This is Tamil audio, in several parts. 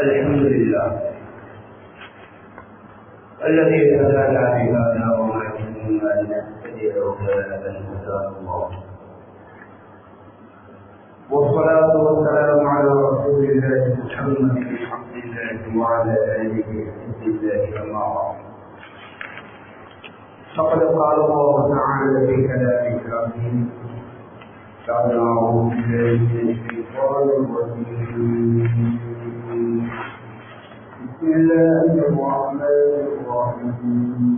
الحمد لله الذي هدانا لهذا وما كنا لنهتدي لولا ان هدانا الله والصلاة والسلام على رسول الله محمد بن عبد الله وعلى آله حزب الله أما بعد فقد قال الله تعالى في كلامه العظيم بعد أعوذ بالله من الشيطان الرجيم بسم الله الرحمن الرحيم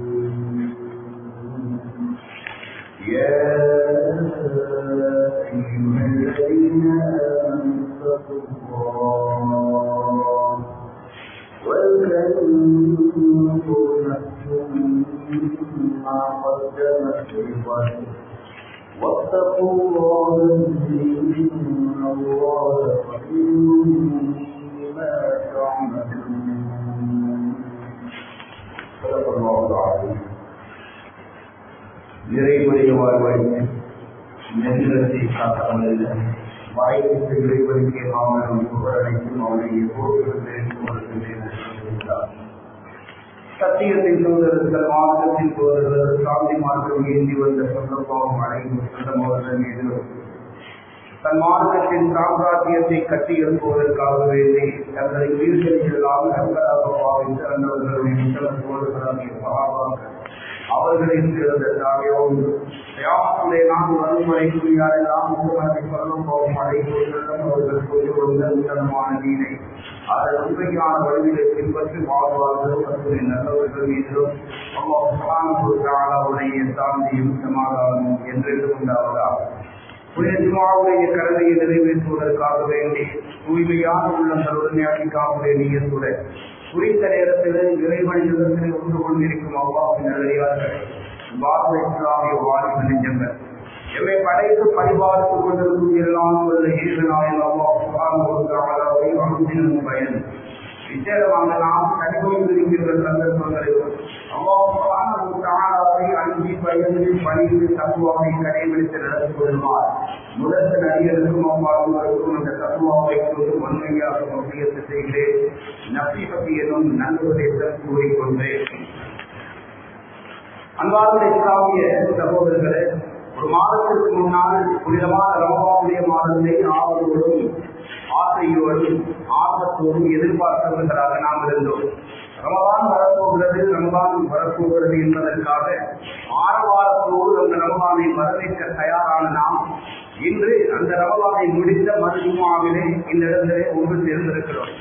يا أيها الذين آمنوا اتقوا الله ولتنظر نفس ما قدمت لغد واتقوا الله إن الله خبير بما تعملون صدق الله العظيم நிறைவுடைய வாழ்வாய்க்கு நெஞ்சத்தை காத்தவல்ல வாய்ப்பு இறைவனுக்கு மாமனம் புகழனைக்கும் அவனை எப்போது சத்தியத்தின் தூதர்கள் மார்க்கத்தின் தூதர்கள் சாந்தி மார்க்கம் ஏந்தி வந்த சொந்தப்பாவும் அனைவரும் சொந்தம் அவர்கள் மீதிலும் தன் மார்க்கத்தின் சாம்ராஜ்யத்தை கட்டி எழுப்புவதற்காக வேண்டி தங்களை உயிர்களில்லாத நண்பராக பாவித்து அந்தவர்களுடைய முத்தலம் தோழர்களாகிய மகாபாக்கள் அவர்களின் சிறந்த தாயோடு யாருடைய நான் வரும் வரைக்கும் யாரெல்லாம் முகமதை சொல்லும் போகும் அடைபோர்களும் அவர்கள் கொண்டு வந்த உத்தரமான நீரை அதன் உண்மையான வழிகளை பின்பற்றி வாழ்வார்களோ மற்றும் நல்லவர்கள் மீதும் அவருடைய சாந்தியும் சமாதானமும் என்றென்றும் உண்டாவதா புனிதமாவுடைய கடமையை நிறைவேற்றுவதற்காக வேண்டி தூய்மையான உள்ளங்களுடன் அடிக்காவுடைய நீயத்துடன் குறித்த நேரத்தில் இறைவன் யுகத்தில் ஒன்று கொண்டிருக்கும் அவ்வாவின் நல்லடியார்கள் பாரத இஸ்லாமிய வாழ்வு நெஞ்சங்கள் எவை படைத்து பரிபாலித்துக் கொண்டிருக்கும் எல்லாம் உள்ள ஈரனாயின் அவ்வாவை அனுதினும் பயன் விசேடமாக நாம் கனிமொழிந்திருக்கின்ற சந்தர்ப்பங்களிலும் அவ்வாவை அஞ்சு பயந்து பணிந்து தத்துவாவை கடைபிடித்து நடந்து கொள்வார் முதல் நடிகருக்கும் அவ்வாறுக்கும் அந்த தத்துவாவை கொண்டு உண்மையாக முக்கியத்து செய்கிறேன் நபி பற்றி எனும் நண்புபதேசம் கூறிக்கொண்டு அன்பார்ந்த இஸ்லாமிய சகோதரர்களே ஒரு மாதத்திற்கு முன்னால் புனிதமான ரமபாவுடைய மாதத்தை ஆவலோடும் ஆசையோடும் ஆர்வத்தோடும் எதிர்பார்த்தவர்களாக நாம் இருந்தோம் ரமபான் வரப்போகிறது ரமபான் வரப்போகிறது என்பதற்காக ஆரவாரத்தோடு அந்த ரமபானை வரவேற்க தயாரான நாம் இன்று அந்த ரமபானை முடித்த மருத்துவமாவிலே இந்த இடத்திலே ஒன்று சேர்ந்திருக்கிறோம்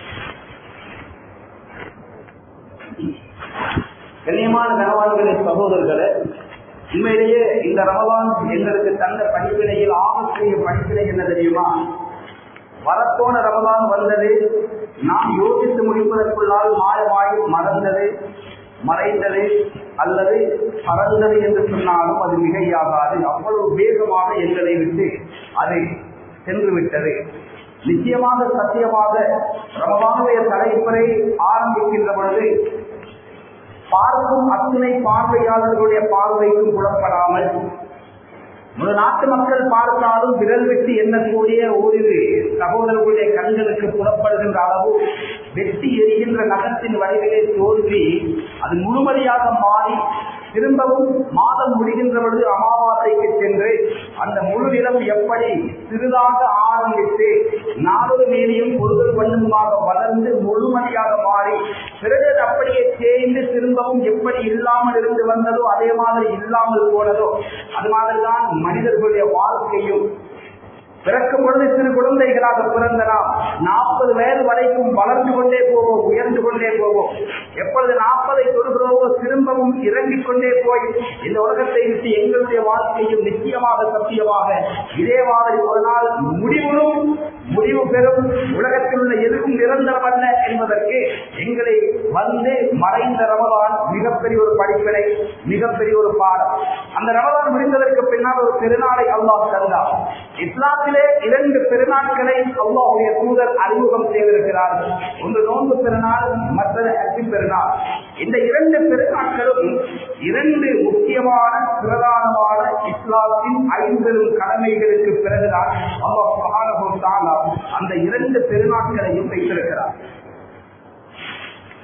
கண்ணியமான கனவான்களே சகோதரர்களே உண்மையிலேயே இந்த ரமலான் எங்களுக்கு தந்த படிப்பினையில் ஆபத்தைய படிப்பினை என்ன தெரியுமா வரப்போன ரமலான் வந்தது நாம் யோசித்து முடிப்பதற்குள்ளால் மாயமாய் மறந்தது மறைந்தது அல்லது பறந்தது என்று சொன்னாலும் அது மிகையாகாது அவ்வளவு வேகமாக எங்களை விட்டு அது சென்று விட்டது நிச்சயமாக சத்தியமாக ரமலானுடைய தலைப்புரை ஆரம்பிக்கின்ற பொழுது பார்க்கும் அத்தனை பார்வையாளர்களுடைய பார்வைக்கும் புலப்படாமல் ஒரு நாட்டு மக்கள் பார்த்தாலும் விரல் வெட்டி எண்ணக்கூடிய ஓரிரு சகோதரர்களுடைய கண்களுக்கு புலப்படுகின்ற அளவு வெட்டி எரிகின்ற நகத்தின் வடிவிலே தோன்றி அது முழுமதியாக மாறி திரும்பவும் மாதம் முடிகின்ற பொழுது அமாவாசைக்கு சென்று அந்த முழு நிலம் எப்படி சிறிதாக ஆரம்பித்து நாலொரு மேலையும் பொருள் வண்ணமாக வளர்ந்து முழுமதியாக மாறி பிறகு அப்படியே தேய்ந்து திரும்பவும் எப்படி இல்லாமல் இருந்து வந்ததோ அதே மாதிரி இல்லாமல் போனதோ அது மாதிரிதான் மனிதர்களுடைய வாழ்க்கையும் பிறக்கும் பொழுது சிறு குழந்தைகளாக பிறந்த நாம் நாற்பது வயது வரைக்கும் வளர்ந்து கொண்டே போவோம் உயர்ந்து கொண்டே போவோம் எப்பொழுது நாற்பதை தொடுகிறோமோ திரும்பவும் இறங்கிக் கொண்டே போய் இந்த உலகத்தை விட்டு எங்களுடைய வாழ்க்கையும் நிச்சயமாக சத்தியமாக இதே மாதிரி ஒரு நாள் முடிவும் முடிவு பெறும் உலகத்தில் உள்ள எதுவும் நிரந்தரம் அல்ல என்பதற்கு எங்களை வந்து மறைந்த ரமலான் மிகப்பெரிய ஒரு படிப்பினை மிகப்பெரிய ஒரு பாடம் அந்த ரமலான் முடிந்ததற்கு பின்னால் ஒரு பெருநாளை அல்லாஹ் தந்தார் இஸ்லாத்திலே இரண்டு பெருநாட்களை அல்லாஹுடைய தூதர் அறிமுகம் செய்திருக்கிறார் ஒன்று நோன்பு பெருநாள் மற்றது ஹஜ்ஜி பெருநாள் இந்த இரண்டு பெருநாட்களும் இரண்டு முக்கியமான பிரதானமான இஸ்லாத்தின் ஐம்பெரும் கடமைகளுக்கு பிறகுதான் அல்லாஹ் சுப்ஹானஹு வ தஆலா அந்த இரண்டு பெருநாட்களையும் வைத்திருக்கிறார்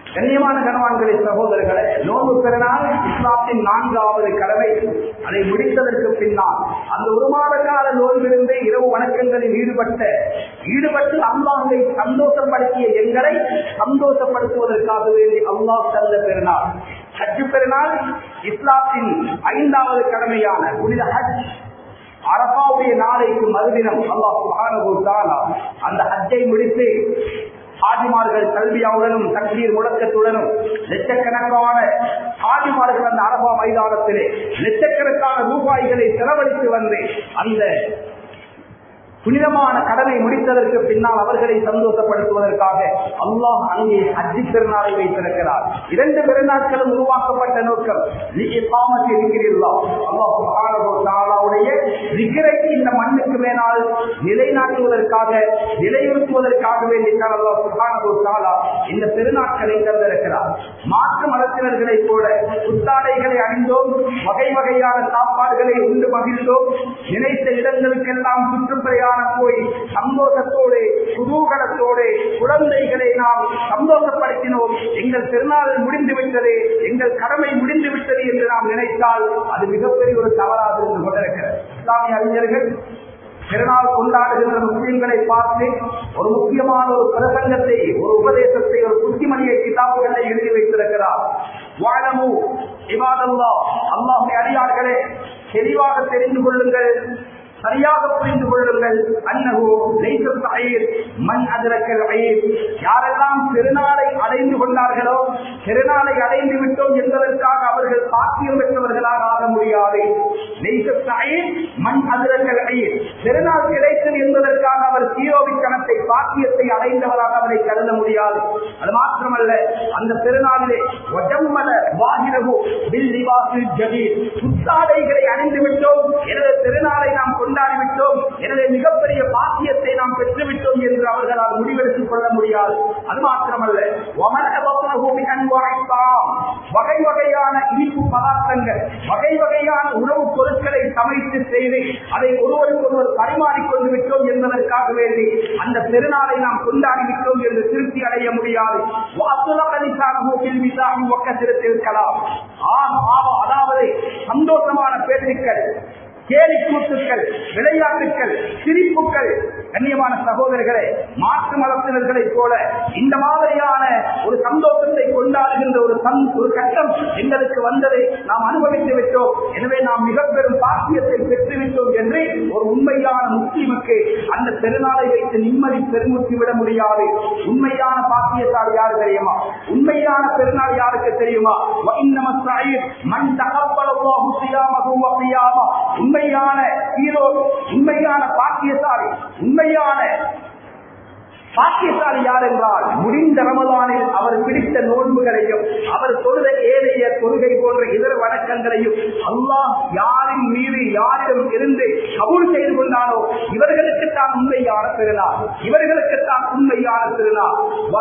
கண்ணியமான கணவான்களை சகோதரர்களை நோன்பு பெருநாள் இஸ்லாத்தின் நான்காவது கடமை அதை முடித்ததற்கு பின்னால் அந்த ஒரு மாத கால நோன்பிலிருந்து இரவு வணக்கங்களில் ஈடுபட்ட ஈடுபட்டு அல்லாஹை சந்தோஷப்படுத்திய எங்களை சந்தோஷப்படுத்துவதற்காக வேண்டி அல்லாஹ் தந்த பெருநாள் ஹஜ் பெருநாள் இஸ்லாத்தின் ஐந்தாவது கடமையான புனித ஹஜ் அரபாவுடைய நாளைக்கு மறுதினம் அல்லாஹ் சுப்ஹானஹு வ தஆலா அந்த ஹஜ்ஜை முடித்து ஹாஜிமார்கள் கல்வியாவுடனும் தண்ணீர் முழக்கத்துடனும் லட்சக்கணக்கான ஹாஜிமார்கள் அந்த அரபா மைதானத்திலே லட்சக்கணக்கான ரூபாய்களை செலவழித்து வந்து அந்த புனிதமான கடனை முடித்ததற்கு பின்னால் அவர்களை சந்தோஷப்படுத்துவதற்காக அல்லாஹ் அங்கே ஹஜ்ஜி பெருநாளை வைத்திருக்கிறார் இரண்டு பெருநாட்களும் உருவாக்கப்பட்ட நோக்கம் அல்லாஹுடைய விக்கிரை இந்த மண்ணுக்கு மேலால் நிலைநாட்டுவதற்காக நிலைநிறுத்துவதற்காக வேண்டித்தான் அல்லாஹ் சுபானபு தாலா இந்த பெருநாட்களை தந்திருக்கிறார் மாற்று மதத்தினர்களைப் போல புத்தாடைகளை அணிந்தோம் வகை வகையான சாப்பாடுகளை உண்டு மகிழ்ந்தோம் நினைத்த இடங்களுக்கெல்லாம் சுற்றுப்பிரயாணம் போய் சந்தோஷத்தோடு குதூகலத்தோடு குழந்தைகளை நாம் சந்தோஷப்படுத்தினோம் எங்கள் திருநாள் முடிந்து விட்டது எங்கள் கடமை முடிந்து விட்டது என்று நாம் நினைத்தால் அது மிகப்பெரிய ஒரு தவறாக இருந்து கொண்டிருக்கிறது இஸ்லாமிய அறிஞர்கள் பிறநாள் கொண்டாடுகின்ற முஸ்லிம்களை பார்த்து ஒரு முக்கியமான ஒரு பிரசங்கத்தை ஒரு உபதேசத்தை ஒரு புத்திமணியை கிதாபுகளை எழுதி வைத்திருக்கிறார் வாழமு இவாதல்லா அல்லாஹுடைய அடியார்களே தெளிவாக தெரிந்து கொள்ளுங்கள் சரியாக புரிந்து கொள்ளுங்கள் அன்னகோ லைசத் அயீர் மண் அதிரக்கல் அயீர் யாரெல்லாம் திருநாளை அடைந்து கொண்டார்களோ திருநாளை அடைந்து விட்டோம் என்பதற்காக அவர்கள் பாக்கியம் பெற்றவர்களாக ஆக முடியாது லைசத் அயீர் மண் அதிரக்கல் அயீர் திருநாள் கிடைத்தது என்பதற்காக அவர் சீரோவின் கணத்தை பாக்கியத்தை அடைந்தவராக அவரை கருத முடியாது அது மாத்திரமல்ல அந்த திருநாளிலே ஒஜம்மல வாகிரகு பில் லிவாசு ஜதீர் புத்தாடைகளை அணிந்து விட்டோம் எனது திருநாளை நாம் கொண்டாடிவிட்டோம் எனவே மிகப்பெரிய பாக்கியத்தை நாம் பெற்றுவிட்டோம் என்று அவர்களால் முடிவெடுத்துக் கொள்ள முடியாது அது மாத்திரமல்ல வகை வகையான இனிப்பு பதார்த்தங்கள் வகை வகையான உணவுப் பொருட்களை சமைத்து செய்து அதை ஒருவருக்கு ஒருவர் பரிமாறிக்கொண்டு விட்டோம் என்பதற்காக வேண்டி அந்த பெருநாளை நாம் கொண்டாடி விட்டோம் என்று திருப்தி அடைய முடியாது இருக்கலாம் அதாவது சந்தோஷமான பேச்சுக்கள் கேலி கூத்துக்கள் விளையாட்டுக்கள் சிரிப்புகள் கண்ணியமான சகோதரர்களே மாற்று மதத்தினர்களைப் போல இந்த மாதிரியான ஒரு சந்தோஷத்தை கொண்டாடுகின்ற ஒரு சந் ஒரு கட்டம் எங்களுக்கு வந்ததை நாம் அனுபவித்து விட்டோம் எனவே நாம் மிக பெரும் பாக்கியத்தை பெற்றுவிட்டோம் என்று ஒரு உண்மையான முஸ்லீமுக்கு அந்த பெருநாளை வைத்து நிம்மதி பெருமுத்தி விட முடியாது உண்மையான பாக்கியத்தால் யாரு தெரியுமா உண்மையான பெருநாள் யாருக்கு தெரியுமா மண் தகப்பலவோ உண்மையான ஹீரோ உண்மையான பாக்கியசாலி உண்மையான பாக்கியசாலி யார் என்றால் முடிந்த ரமதானில் அவர் பிடித்த நோன்புகளையும் அவர் தொழுத ஏழைய தொழுகை போன்ற இதர வணக்கங்களையும் அல்லாஹ் யாரின் மீது யாரிடம் இருந்து கபூல் செய்து கொண்டானோ இவர்களுக்கு தான் உண்மையான திருநாள் இவர்களுக்கு தான் உண்மையான திருநாள்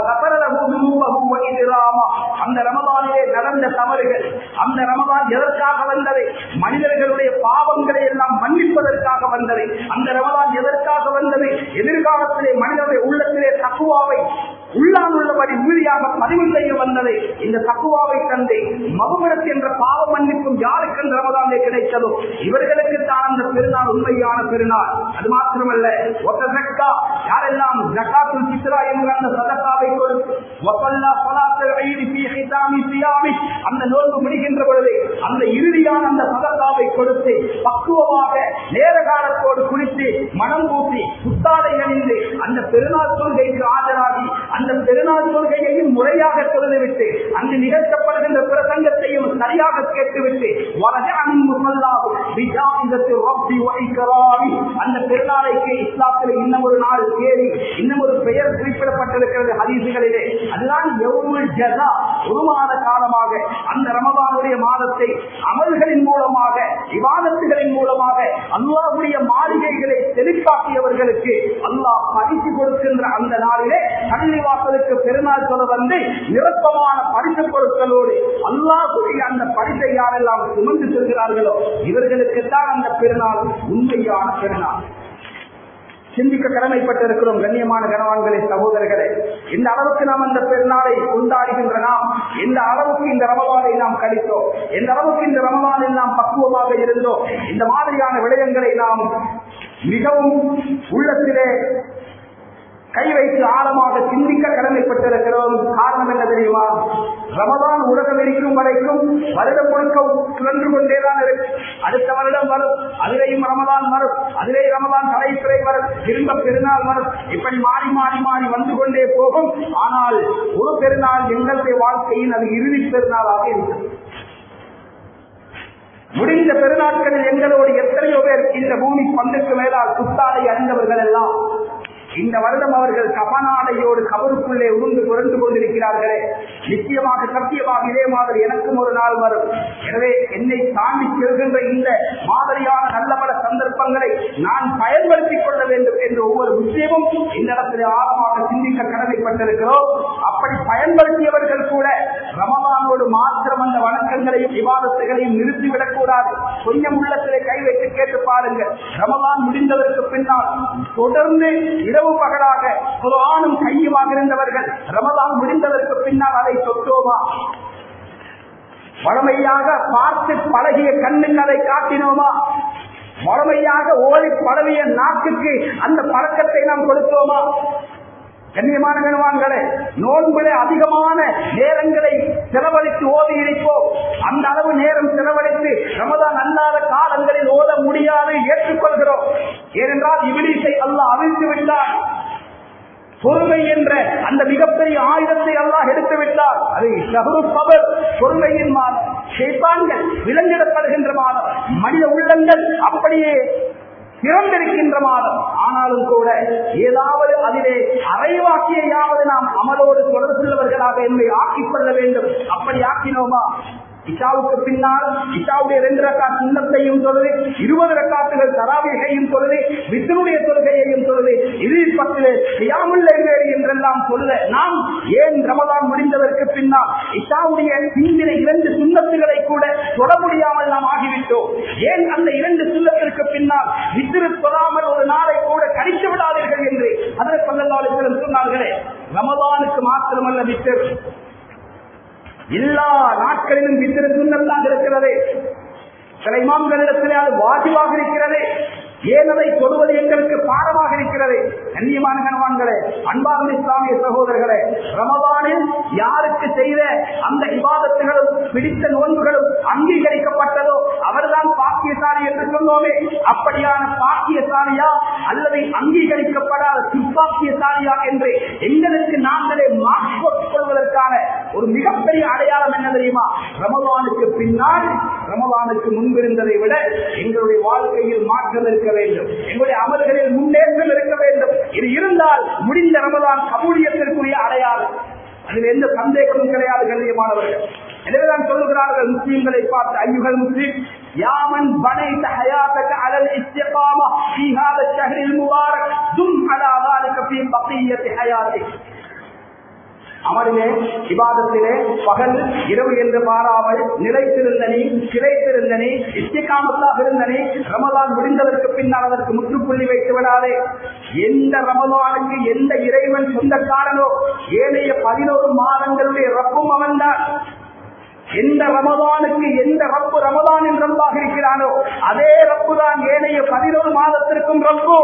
அந்த ரமதானிலே நடந்த தவறுகள் அந்த ரமதான் எதற்காக வந்தது மனிதர்களுடைய பாவங்களை எல்லாம் மன்னிப்பதற்காக வந்தது அந்த ரமதான் எதற்காக வந்தது எதிர்காலத்திலே மனிதனுடைய உள்ளத்திலே தக்குவாவை உள்ளான் உள்ளபடி உறுதியாக பதிவு செய்ய வந்ததை இந்த தக்குவாவை தந்து மகுமரத் என்ற பாவ மன்னிப்பும் யாருக்கு இந்த ரமதானே கிடைத்ததோ இவர்களுக்கு தான் அந்த பெருநாள் உண்மையான பெருநாள் அது மாத்திரமல்ல ஒத்த சக்கா யாரெல்லாம் ஜக்காத்துல் சித்ரா என்ற அந்த சதக்காவை கொடுத்து வசல்லா சொலாத்தல் ஐதி ஃபீ ஹிதாமி சியாமி அந்த நோன்பு முடிகின்ற பொழுது அந்த இறுதியான அந்த சதக்காவை கொடுத்து பக்குவமாக நேர காலத்தோடு குளித்து மனம் பூசி புத்தாடை அணிந்து அந்த பெருநாள் கொள்கைக்கு ஆஜராகி அந்த பெருநாள் கொள்கையையும் முறையாக தொழுதுவிட்டு அங்கு நிகழ்த்தப்படுகின்ற பிரசங்கத்தையும் சரியாக கேட்டுவிட்டு வரஜானின் முசல்லாவும் விஜாமிதத்து ரப்பி வைக்கராமி அந்த பெருநாளைக்கு இஸ்லாத்தில் இன்னும் ஒரு நாள் தேதி இன்னும் ஒரு பெயர் குறிப்பிடப்பட்டிருக்கிறது ஹதீசுகளிலே அதுதான் எவ்வளவு ஜதா ஒரு மாத காலமாக அந்த ரமபானுடைய மாதத்தை அமல்களின் மூலமாக விவாதத்துகளின் மூலமாக அல்லாஹுடைய மாளிகைகளை செழிப்பாக்கியவர்களுக்கு அல்லாஹ் பரிசு கொடுக்கின்ற அந்த நாளிலே பள்ளி வாசலுக்கு பெருநாள் சொல்ல வந்து நிரப்பமான பரிசு பொருட்களோடு அல்லாஹுடைய அந்த பரிசை யாரெல்லாம் சுமந்து செல்கிறார்களோ இவர்களுக்கு தான் அந்த பெருநாள் உண்மையான பெருநாள் சிந்திக்க கடமைப்பட்டிருக்கிறோம் கண்ணியமான கனவான்களே சகோதரர்களே இந்த அளவுக்கு நாம் அந்த பெருநாளை கொண்டாடுகின்ற நாம் எந்த அளவுக்கு இந்த ரமலானை நாம் கழித்தோம் எந்த அளவுக்கு இந்த ரமலானில் நாம் பக்குவமாக இருந்தோம் இந்த மாதிரியான விடயங்களை நாம் மிகவும் உள்ளத்திலே கை வைத்து ஆழமாக சிந்திக்க கடமைப்பட்டிருக்கிறோம் காரணம் என்ன தெரியுமா ரமதான் உலகம் இருக்கும் வரைக்கும் வருடம் முழுக்க சுழன்று கொண்டேதான் இருக்கு அடுத்த வருடம் வரும் அதிலேயும் ரமதான் வரும் அதிலே ரமதான் தலைப்பிறை வரும் திரும்ப பெருநாள் வரும் இப்படி மாறி மாறி மாறி வந்து கொண்டே போகும் ஆனால் ஒரு பெருநாள் எங்களுடைய வாழ்க்கையின் அது இறுதி பெருநாளாக இருக்கிறது முடிந்த பெருநாட்களில் எங்களோடு எத்தனையோ பேர் இந்த பூமி பந்துக்கு மேலால் புத்தாடை அறிந்தவர்கள் எல்லாம் இந்த வருடம் அவர்கள் கபனாடையோடு கபருக்குள்ளே உருண்டு புரண்டு கொண்டிருக்கிறார்களே நிச்சயமாக சத்தியமாக இதே மாதிரி எனக்கும் ஒரு நாள் வரும் எனவே என்னை தாண்டி செல்கின்ற இந்த மாதிரியான நல்ல பல சந்தர்ப்பங்களை நான் பயன்படுத்திக் கொள்ள வேண்டும் என்ற ஒவ்வொரு விஷயமும் இந்த இடத்தில் ஆழமாக சிந்திக்க கடமைப்பட்டிருக்கிறோம் அப்படி பயன்படுத்தியவர்கள் கூட ரமதானோடு மாத்திரம் அந்த வணக்கங்களையும் விவாதத்தைகளையும் நிறுத்திவிடக் கூடாது கொஞ்சம் உள்ளத்திலே கை வைத்து கேட்டு பாருங்க ரமதான் முடிந்ததற்கு பின்னால் தொடர்ந்து இரவு பகலாக குரானும் கையுமாக இருந்தவர்கள் ரமதான் முடிந்ததற்கு பின்னால் அதை தொட்டோமா வளமையாக பார்த்து பழகிய கண்ணுக்கு அதை காட்டினோமா வளமையாக ஓடி பழவிய நாக்குக்கு அந்த பழக்கத்தை நாம் கொடுத்தோமா கண்ணியமான கணவான்களே நோன்பிலே அதிகமான நேரங்களை செலவழித்து ஓதி இருப்போம் அந்த அளவு நேரம் செலவழித்து ரமதான் அல்லாத காலங்களில் ஓத முடியாது ஏற்றுக்கொள்கிறோம் ஏனென்றால் இபிலிசை அல்லாஹ் அவிழ்த்து விட்டார் பொறுமை என்ற அந்த மிகப்பெரிய ஆயுதத்தை அல்லாஹ் எடுத்து விட்டார் அது ஷஹரு பவர் பொறுமையின் மாதம் ஷேத்தான்கள் விலங்கிடப்படுகின்ற மாதம் மனித உள்ளங்கள் அப்படியே திறந்திருக்கின்ற மாதம் ஆனாலும் கூட ஏதாவது அதிலே அரைவாக்கியாவது நாம் அமலோடு தொடர்புள்ளவர்களாக என்னை ஆக்கிக் கொள்ள வேண்டும் அப்படி ஆக்கினோமா இஷாவுக்கு பின்னால் இஷாவுடைய ரெண்டு ரக்கா சுண்ணத்தையும் தொழுது இருபது ரக்காத்துகள் தராவிகையும் தொழுது வித்தனுடைய தொழுகையையும் தொழுது இது பத்திலே செய்யாமல் வேறு என்றெல்லாம் சொல்ல நாம் ஏன் ரமதான் முடிந்ததற்கு பின்னால் இஷாவுடைய பிந்தின இரண்டு சுண்ணத்துகளை கூட தொட முடியாமல் நாம் ஆகிவிட்டோம் ஏன் அந்த இரண்டு சுண்ணத்திற்கு பின்னால் வித்திரு தொடாமல் ஒரு நாளை கூட கழித்து விடாதீர்கள் என்று அதற்கு பல்லல்லாளர்களும் சொன்னார்களே ரமதானுக்கு மாத்திரமல்ல வித்திரு எல்லா நாட்களிலும் வித்திரு சுண்ணத்தாக இருக்கிறது சில இமாம்களிடத்திலே அது வாஜிவாக இருக்கிறது ஏன் அதை தொடுவது எங்களுக்கு பாடமாக இருக்கிறது கண்ணியமான கணவான்களே அன்பார்ந்த இஸ்லாமிய சகோதரர்களே ரமதானில் யாருக்கு செய்த அந்த விவாதத்துகளும் பிடித்த நோன்புகளும் அங்கீகரிக்கப்பட்டதோ அவர்தான் பாக்கியசாலி என்று சொன்னோமே அப்படியான பாக்கியசாலியா அல்லது அங்கீகரிக்கப்படாத துப்பாக்கியசாலியா என்று எங்களுக்கு நாங்களே மாற்றிக் கொள்வதற்கான ஒரு மிகப்பெரிய அடையாளம் என்ன தெரியுமா ரமதானுக்கு பின்னால் ரமதானுக்கு முன்பிருந்ததை விட எங்களுடைய வாழ்க்கையில் மாற்றம் இருக்க வேண்டும் எங்களுடைய அமல்களில் முன்னேற்றம் இருக்க வேண்டும் இது இருந்தால் முடிந்த ரமதான் கபூலியத்திற்குரிய அடையாளம் அதில் எந்த சந்தேகமும் கிடையாது கண்ணியமானவர்கள் எனவேதான் சொல்லுகிறார்கள் முஸ்லீம்களை பார்த்து ஐயுகள் முஸ்லீம் யாமன் பனைத்த ஹயாத்தக அலல் இஸ்திகாமா ஃபீ ஹாதா ஷஹ்ரில் முபாரக் தும் அலா ذلك في بقيه حياتك அமரிலே விவாதத்திலே பகல் இரவு என்று மாறாமல் நிலைத்திருந்த நீ கிடைத்திருந்த நீ இஸ்திகாமத்தாக இருந்த நீ ரமலான் முடிந்ததற்கு பின்னால் அதற்கு முற்றுப்புள்ளி வைத்து விடாதே எந்த ரமலானுக்கு எந்த இறைவன் சொந்தக்காரனோ ஏனைய பதினோரு மாதங்களுடைய ரப்பும் அவன்தான் எந்த ரமதானுக்கு எந்த ரப்பு ரமதானின் ரப்பாக இருக்கிறானோ அதே ரப்பு தான் ஏனைய பதினோரு மாதத்திற்கும் ரப்பு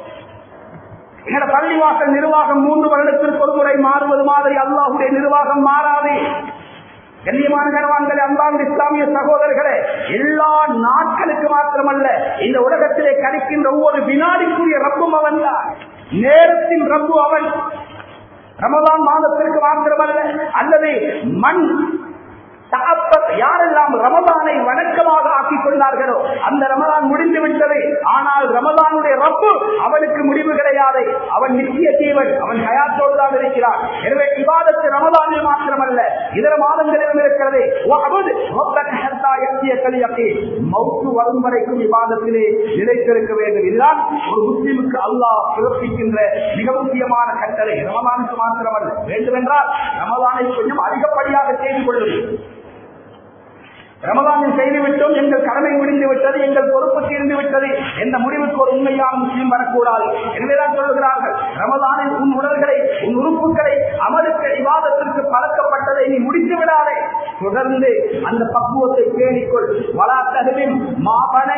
எங்களோட பள்ளிவாசல் நிர்வாகம் மூன்று வருடத்திற்கு ஒரு முறை மாறுவது மாதிரி அல்லாஹுடைய நிர்வாகம் மாறாது கண்ணியமான கனவான்களே அன்பார்ந்த இஸ்லாமிய சகோதரர்களே எல்லா நாட்களுக்கு மாத்திரமல்ல இந்த உலகத்திலே கிடைக்கின்ற ஒவ்வொரு வினாடிக்குரிய ரப்பும் அவன் தான் நேரத்தின் ரப்பு அவன் ரமதான் மாதத்திற்கு மாத்திரமல்ல அல்லது மண் தகப்பத் யாரெல்லாம் ரமதானை வணக்கமாக ஆக்கிக் கொண்டார்களோ அந்த ரமதான் முடிந்து விட்டது ஆனால் ரமதானுடைய ரப்பு அவனுக்கு முடிவு கிடையாது அவன் நித்திய ஜீவன் அவன் ஹயாத்தோடு தான் இருக்கிறான் எனவே விவாதத்து ரமதானில் மாத்திரமல்ல இதர மாதங்களிலும் இருக்கிறது மௌத்து வரும் வரைக்கும் விவாதத்திலே நிலைத்திருக்க வேண்டும் இதுதான் ஒரு முஸ்லிமுக்கு அல்லாஹ் பிறப்பிக்கின்ற மிக முக்கியமான கட்டளை ரமதானுக்கு மாத்திரமல்ல வேண்டுமென்றால் ரமதானை கொஞ்சம் அதிகப்படியாக செய்து கொள்ளுங்கள் ரமதானில் செய்து விட்டோம் எங்கள் கடமை முடிந்து விட்டது எங்கள் பொறுப்பு தீர்ந்து விட்டது என்ற முடிவுக்கு ஒரு உண்மையான முஸ்லீம் வரக்கூடாது எனவேதான் சொல்லுகிறார்கள் ரமதானில் உன் உடல்களை உன் உறுப்புகளை அமலுக்கு விவாதத்திற்கு பழக்கப்பட்டதை நீ முடித்து விடாதே தொடர்ந்து அந்த பக்குவத்தை பேணிக்கொள் வளா தகுதின் மாபனை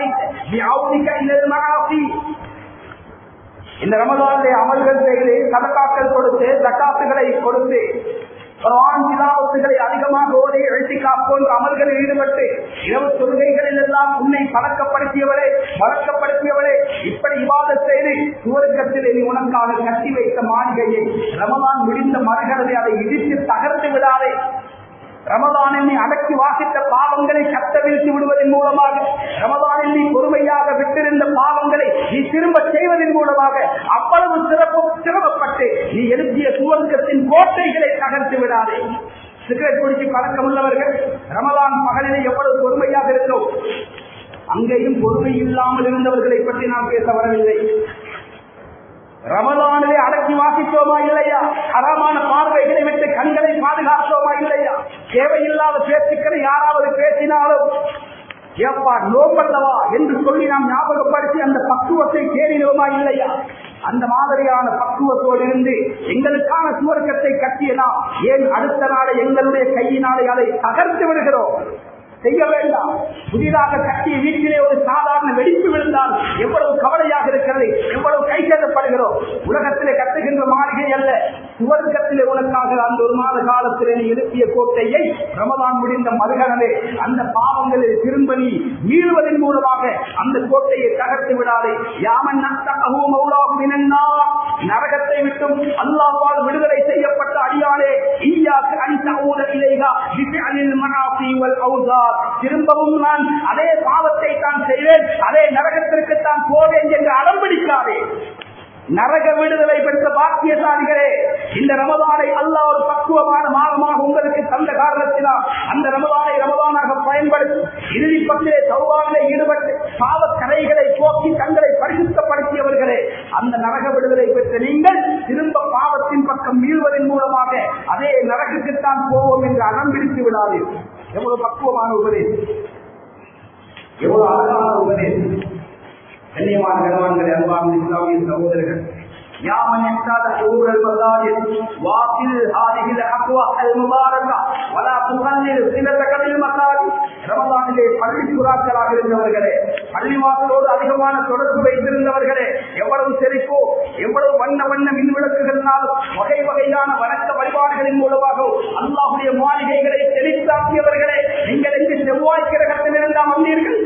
இந்த ரமதானுடைய அமல்கள் செய்து சதக்காக்கள் கொடுத்து தக்காத்துகளை கொடுத்து குர்ஆன் திலாவத்துகளை அதிகமாக ஓடி எழுத்தி போன்ற அமல்களில் ஈடுபட்டு இரவு தொழுகைகளில் எல்லாம் உன்னை பழக்கப்படுத்தியவளே வழக்கப்படுத்தியவளே இப்படி விவாத செய்து சுவர்க்கத்தில் நீ உனக்காக கட்டி வைத்த மாளிகையை ரமதான் முடிந்த மறுகிறது அதை இடித்து தகர்த்து விடாதே ரமதானில் நீ அடக்கி வாசித்த பாவங்களை கத்த வீழ்த்தி விடுவதன் மூலமாக ரமதானில் நீ பொறுமையாக விட்டிருந்த பாவங்களை நீ திரும்ப செய்வதன் மூலமாக அவ்வளவு சிறப்பு சிரமப்பட்டு நீ எழுப்பிய சுவர்க்கத்தின் கோட்டைகளை தகர்த்து விடாதே சிகரெட் குடிச்சு பழக்கம் உள்ளவர்கள் ரமதான் பகலிலே எவ்வளவு பொறுமையாக இருக்கிறோம் அங்கேயும் பொறுமை இல்லாமல் இருந்தவர்களை பற்றி நாம் பேச வரவில்லை ரமதானிலே அடக்கி வாசித்தோமா இல்லையா அறமான பார்வைகளை விட்டு கண்களை பாதுகாத்தோமா இல்லையா தேவையில்லாத பேச்சுக்களை யாராவது பேசினாலும் ஏப்பா நோம்பல்லவா என்று சொல்லி நாம் ஞாபகப்படுத்தி அந்த பக்குவத்தை தேடினோமா இல்லையா அந்த மாதிரியான பக்குவத்தோடு இருந்து எங்களுக்கான சுவர்க்கத்தை கட்டியலாம் ஏன் அடுத்த நாளை எங்களுடைய கையினாலே அதை தகர்த்து விடுகிறோம் செய்ய வேண்டாம் புதிதாக கட்டிய வீட்டிலே ஒரு சாதாரண வெடிப்பு விழுந்தால் எவ்வளவு கவலையாக இருக்கிறது எவ்வளவு கைகேதப்படுகிறோம் உலகத்திலே கட்டுகின்ற மாளிகை அல்ல சுவர்க்கத்திலே உனக்காக அந்த ஒரு மாத காலத்திலே நீ எழுப்பிய கோட்டையை ரமதான் முடிந்த மறுகணவே அந்த பாவங்களில் திரும்ப நீ மீறுவதன் மூலமாக அந்த கோட்டையை தகர்த்து விடாதே யாமன் நத்தகவோ மௌலாகும் இனன்னா நரகத்தை விட்டும் அல்லாஹ்வால் விடுதலை செய்யப்பட்ட அடியானே ஈயாக்கு அனிதஊத இலைகா பிஃஅலில் மனாஃபி வல் அவுசார் திரும்பவும் நான் அதே பாவத்தை தான் செய்வேன் அதே நரகத்திற்கு தான் போவேன் என்று அடம்பிடிக்காதே நரக விடுதலை பெற்ற பாக்கியசாலிகளே இந்த ரமதானை அல்லாஹ் ஒரு பக்குவமான மாதமாக உங்களுக்கு தந்த காரணத்தினால் அந்த ரமதானை ரமதானாக பயன்படுத்தி இறுதி பத்திலே சௌபாவிலே ஈடுபட்டு பாவ கரைகளை போக்கி தங்களை பரிசுத்தப்படுத்தியவர்களே அந்த நரக விடுதலை பெற்ற நீங்கள் திரும்ப பாவத்தின் பக்கம் மீள்வதன் மூலமாக அதே நரகத்துக்குத்தான் போவோம் என்று அடம்பிடித்து விடாதீர்கள் எவ்வளவு பக்குவமான உபதேசம் எவ்வளவு அழகான உபதேசம் கண்ணியமான கணவான்கள் அன்பான இஸ்லாமிய சகோதரர்கள் யாமன் எட்டாத ஊரல் மசாஜித் வாசில் ஹாதிஹில் அக்வா அல் முபாரகா வலா துகல்லில் சிலதகலில் மசாஜி ரமதானிலே பள்ளி புறாக்களாக இருந்தவர்களே பள்ளிவாசலோடு அதிகமான தொடர்பு வைத்திருந்தவர்களே எவ்வளவு செழிப்போ எவ்வளவு வண்ண வண்ண மின் விளக்குகளினாலும் வகை வகையான வணக்க வழிபாடுகளின் மூலமாக அல்லாஹுடைய மாளிகைகளை செழித்தாக்கியவர்களே நீங்கள் எங்கு செவ்வாய் கிரகத்தில் இருந்தால் வந்தீர்கள்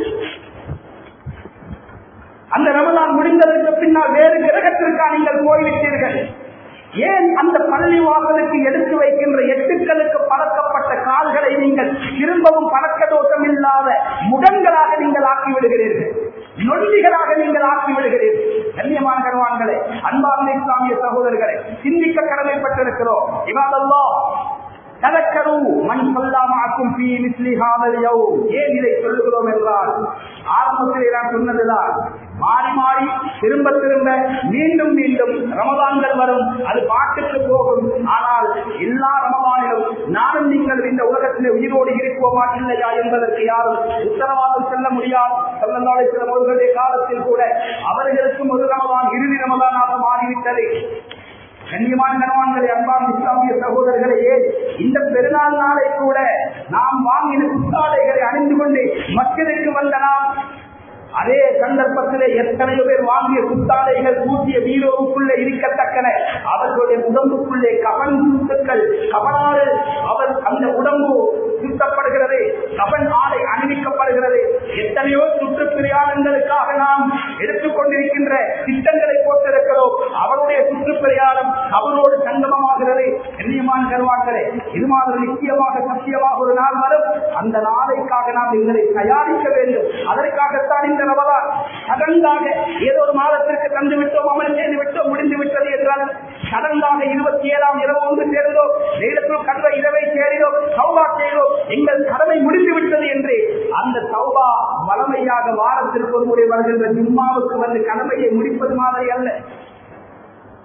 அந்த ரமதான் முடிந்ததற்கு பின்னால் வேறு கிரகத்திற்கா நீங்கள் போய்விட்டீர்கள் ஏன் அந்த பள்ளி வாசலுக்கு எடுத்து வைக்கின்ற எட்டுக்களுக்கு பழக்கப்பட்ட கால்களை நீங்கள் திரும்பவும் பழக்க தோட்டம் இல்லாத முடங்களாக நீங்கள் ஆக்கி விடுகிறீர்கள் நொண்டிகளாக நீங்கள் ஆக்கி விடுகிறீர்கள் கண்ணியமான கருவான்களே அன்பார்ந்த இஸ்லாமிய சகோதரர்களை சிந்திக்க கடமைப்பட்டிருக்கிறோம் இவாதல்லோ ததக்கரு மண் சொல்லாமாக்கும் பி மிஸ்லி ஹாதலியோ ஏன் இதை சொல்லுகிறோம் என்றால் ஆரம்பத்தில் நான் சொன்னதுதான் மாறி மாறி திரும்ப திரும்ப மீண்டும் மீண்டும் ரமதான்கள் வரும் அது பாட்டுக்கு போகும் ஆனால் எல்லா ரமதானிலும் நானும் நீங்கள் இந்த உலகத்திலே உயிரோடு இருப்போமா இல்லையா என்பதற்கு யாரும் உத்தரவாதம் செல்ல முடியாது சொல்லந்தாலே சில அவர்களுடைய காலத்தில் கூட அவர்களுக்கும் ஒரு ரமதான் இறுதி ரமதானாக மாறிவிட்டது கண்ணியமான கணவான்களை அன்பான இஸ்லாமிய சகோதரர்களையே இந்த பெருநாள் நாளை கூட நாம் வாங்கின புத்தாடைகளை அணிந்து கொண்டு மக்களுக்கு வந்த நாம் அதே சந்தர்ப்பத்திலே எத்தனையோ பேர் வாங்கிய புத்தாடைகள் பூட்டிய வீரோவுக்குள்ளே இருக்கத்தக்கன அவர்களுடைய உடம்புக்குள்ளே கவன் சுத்துக்கள் கவனாறு அவர் அந்த உடம்பு சுத்தப்படுகிறது கவன் ஆடை அணிவிக்கப்படுகிறது எத்தனையோ சுற்றுப்பிரயாணங்களுக்காக நாம் எடுத்துக்கொண்டிருக்கின்ற திட்டங்களை போட்டிருக்கிறோம் அவருடைய சுற்றுப்பிரயாணம் அவரோடு சங்கமமாகிறது கண்ணியமான கருவாக்களே இது மாதிரி நிச்சயமாக சத்தியமாக ஒரு நாள் வரும் அந்த நாளைக்காக நாம் எங்களை தயாரிக்க வேண்டும் அதற்காகத்தான் இந்த ரமதான் கடந்தாக ஏதோ ஒரு மாதத்திற்கு தந்து விட்டோம் அமல் செய்து விட்டோம் முடிந்து விட்டது என்றால் கடந்தாக இருபத்தி ஏழாம் இரவு ஒன்று சேர்ந்தோ நேரத்தில் கண்ட இரவை சேரிதோ சௌபா செய்தோம் எங்கள் கடமை முடிந்து விட்டது என்று அந்த சௌபா வளமையாக வாரத்திற்கு ஒரு முறை வருகின்ற ஜும்மாவுக்கு வந்து கடமையை முடிப்பது மாதிரி அல்ல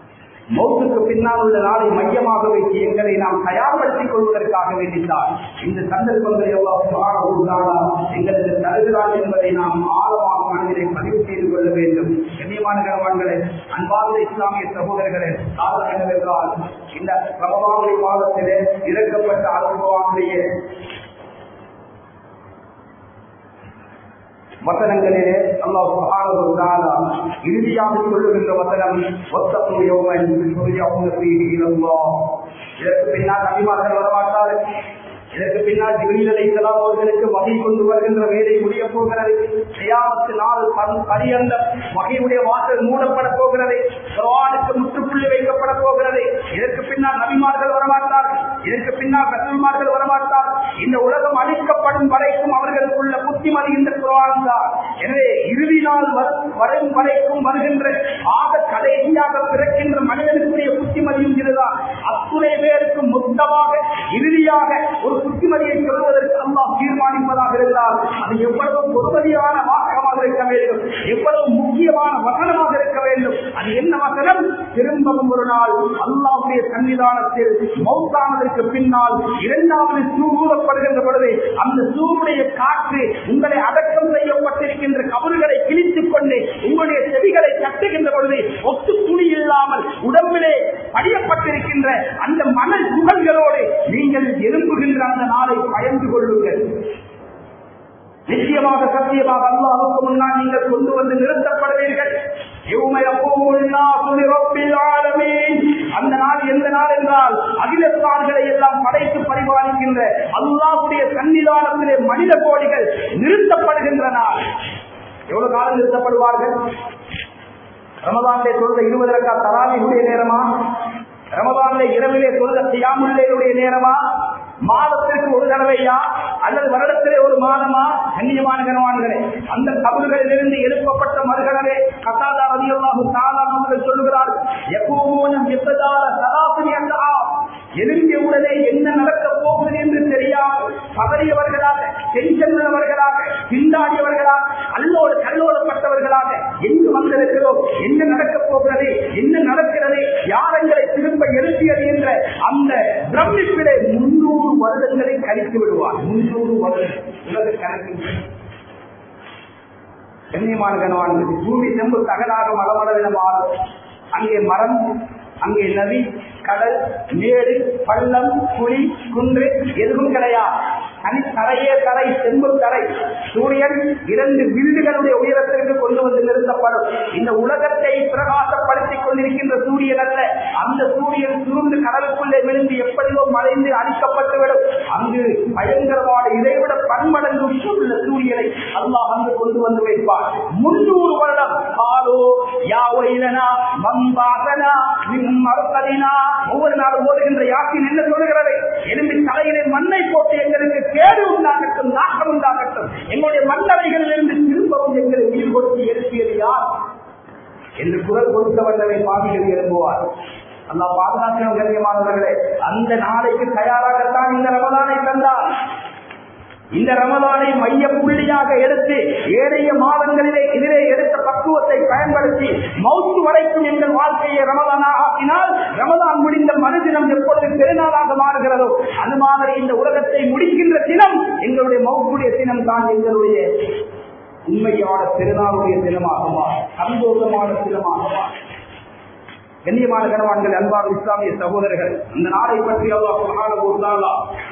மௌத்துக்கு பின்னால் உள்ள நாளை மையமாக வைத்து எங்களை நாம் தயார்படுத்திக் கொள்வதற்காக வேண்டித்தான் இந்த சந்தர்ப்பங்களை எவ்வளவு எங்களுக்கு தருகிறார் என்பதை நாம் ஆழமாக மனதிலே பதிவு செய்து கொள்ள வேண்டும் கண்ணியமான கனவான்களே அன்பார்ந்த இஸ்லாமிய சகோதரர்களே காரணம் என்னவென்றால் இந்த பிரபவாவுடைய மாதத்திலே இறக்கப்பட்ட அனுபவாவுடைய வசனங்களிலே அல்லாஹ் சுப்ஹானஹு வ தஆலா இறுதியாக சொல்லுகின்ற வசனம் வத்தகு யௌமன் துர்ஜவுன ஃபீஹி இலல்லாஹ் இதற்கு பின்னால் நபிமார்கள் வரமாட்டார்கள் இதற்கு பின்னால் ஜிபிரில் அலைஹிஸ்ஸலாம் அவர்களுக்கு வகை கொண்டு வருகின்ற வேலை முடிய போகிறது கியாமத்து நாள் பரியந்த வகையுடைய வாசல் மூடப்பட போகிறது குர்ஆனுக்கு முற்றுப்புள்ளி வைக்கப்பட போகிறது இதற்கு பின்னால் நபிமார்கள் வரமாட்டார்கள் இதற்கு பின்னால் ரசூல்மார்கள் வரமாட்டார்கள் இந்த உலகம் அழிக்கப்படும் வரைக்கும் அவர்களுக்குள்ள புத்திமதி இந்த குர்ஆன் தான் எனவே இறுதி நாள் வரும் வரைக்கும் வருகின்ற ஆக கடைசியாக பிறக்கின்ற மனிதனுக்குரிய புத்திமதியும் இதுதான் அத்துணை பேருக்கு மொத்தமாக இறுதியாக ஒரு புத்திமதியை சொல்வதற்கு அல்லாஹ் தீர்மானிப்பதாக இருந்தால் அது எவ்வளவு பொறுமதியான வாசகமாக இருக்க வேண்டும் எவ்வளவு முக்கியமான வசனமாக இருக்க வேண்டும் அது என்ன வசனம் திரும்பவும் ஒரு நாள் அல்லாவுடைய சன்னிதானத்தில் மௌத்தானதற்கு பின்னால் இரண்டாவது சூழப்படுகின்ற பொழுது அந்த சூருடைய காற்று உங்களை அடக்கம் செய்யப்பட்டிருக்கின்ற கபறுகளை கிழித்துக் கொண்டு உங்களுடைய செவிகளை கட்டுகின்ற பொழுது ஒத்து துணி இல்லாமல் உடம்பிலே படியப்பட்டிருக்கின்ற அந்த மணல் துகள்களோடு நீங்கள் எழும்புகின்ற அந்த நாளை பயந்து கொள்ளுங்கள் நிச்சயமாக சத்தியமாக அல்லாஹுக்கு முன்னால் நீங்கள் கொண்டு வந்து நிறுத்தப்படுவீர்கள் அந்த நாள் எந்த நாள் என்றால் அகிலத்தான்களை எல்லாம் படைத்து பரிபாலிக்கின்ற அல்லாவுடைய சன்னிதானத்திலே மனித கோடிகள் நிறுத்தப்படுகின்ற நாள் எவ்வளவு காலம் நிறுத்தப்படுவார்கள் ரமதானிலே தொழுத இருபது ரக்கா தராவியுடைய நேரமா ரமதானிலே இரவிலே தொழுத சியாமுல்லையுடைய நேரமா மாதத்திற்கு ஒரு தடவையா அல்லது வருடத்திலே ஒரு மாதமா கண்ணியமான கனவான்களே அந்த கபல்களிலிருந்து எழுப்பப்பட்ட மறுகடவே கசாதா ரதியல்லாஹு தாலா அவர்கள் சொல்லுகிறார் எப்போதும் எப்பதார சராசரி அந்த எழும்பிய உடனே என்ன நடக்கப் போகுது என்று தெரியாமல் பதறியவர்களாக டென்ஷன் உள்ளவர்களாக திண்டாடியவர்களாக அல்லோடு கல்லோடப்பட்டவர்களாக எங்கு வந்திருக்கிறோம் என்ன நடக்கப் போகிறது என்ன நடக்கிறது யாரங்களை திரும்ப எழுப்பியது என்ற அந்த பிரமிப்பிலே முன்னூறு வருடங்களை கழித்து விடுவார் முன்னூறு வருடம் உலக கணக்கு கண்ணியமான கனவான்கள் பூமி செம்பு தகடாக மலமளவின மாறும் அங்கே மரம் அங்கே நதி கடல் மேடு பள்ளம் குழி குன்று எதுவும் கிடையாது தனி தரையே தரை செம்பு தரை சூரியன் இரண்டு விருதுகளுடைய உயரத்திற்கு கொண்டு வந்து நிறுத்தப்படும் இந்த உலகத்தை பிரகாசப்படுத்திக் கொண்டிருக்கின்ற சூரியன் அல்ல அந்த சூரியன் சுருண்டு கடலுக்குள்ளே விழுந்து எப்படியோ மறைந்து அழிக்கப்பட்டுவிடும் அங்கு பயங்கரமான இதைவிட பன்மடங்கு உள்ள சூரியனை அல்லாஹ் அங்கு கொண்டு வந்து வைப்பார் முன்னூறு வருடம் காலோ யாவையிலனா மம்பாசனா மறுப்பதினா ஒவ்வொரு நாளும் ஓடுகின்ற யாக்கின் என்ன சொல்லுகிறது எலும்பி தலையிலே மண்ணை போட்டு எங்களுக்கு கேடு உண்டாகட்டும் நாகம் உண்டாகட்டும் எங்களுடைய மண்ணறைகளில் இருந்து திரும்பவும் எங்களை உயிர் கொடுத்து எழுப்பியது யார் என்று குரல் கொடுத்த வந்தவை பாவிகள் எழுப்புவார் அல்லா பாதுகாக்க கண்ணியமானவர்களே அந்த நாளைக்கு தயாராகத்தான் இந்த ரமதானை தந்தார் இந்த ரமதானை மைய புள்ளியாக எடுத்து ஏழைய மாதங்களிலே எதிரே எடுத்த பக்குவத்தை பயன்படுத்தி மௌத்து வரைக்கும் எங்கள் வாழ்க்கையை ரமதானாக ஆக்கினால் ரமதான் முடிந்த மறுதினம் எப்பொழுது பெருநாளாக மாறுகிறதோ அது மாதிரி இந்த உலகத்தை முடிக்கின்ற தினம் எங்களுடைய மௌத்துடைய தினம் தான் எங்களுடைய உண்மையான திருநாளுடைய தினமாகுமா சந்தோஷமான தினமாகுமா கண்ணியமான கனவான்கள் அன்பான இஸ்லாமிய சகோதரர்கள் இந்த நாளை பற்றி அல்லாஹ் சுப்ஹானஹு வ தஆலா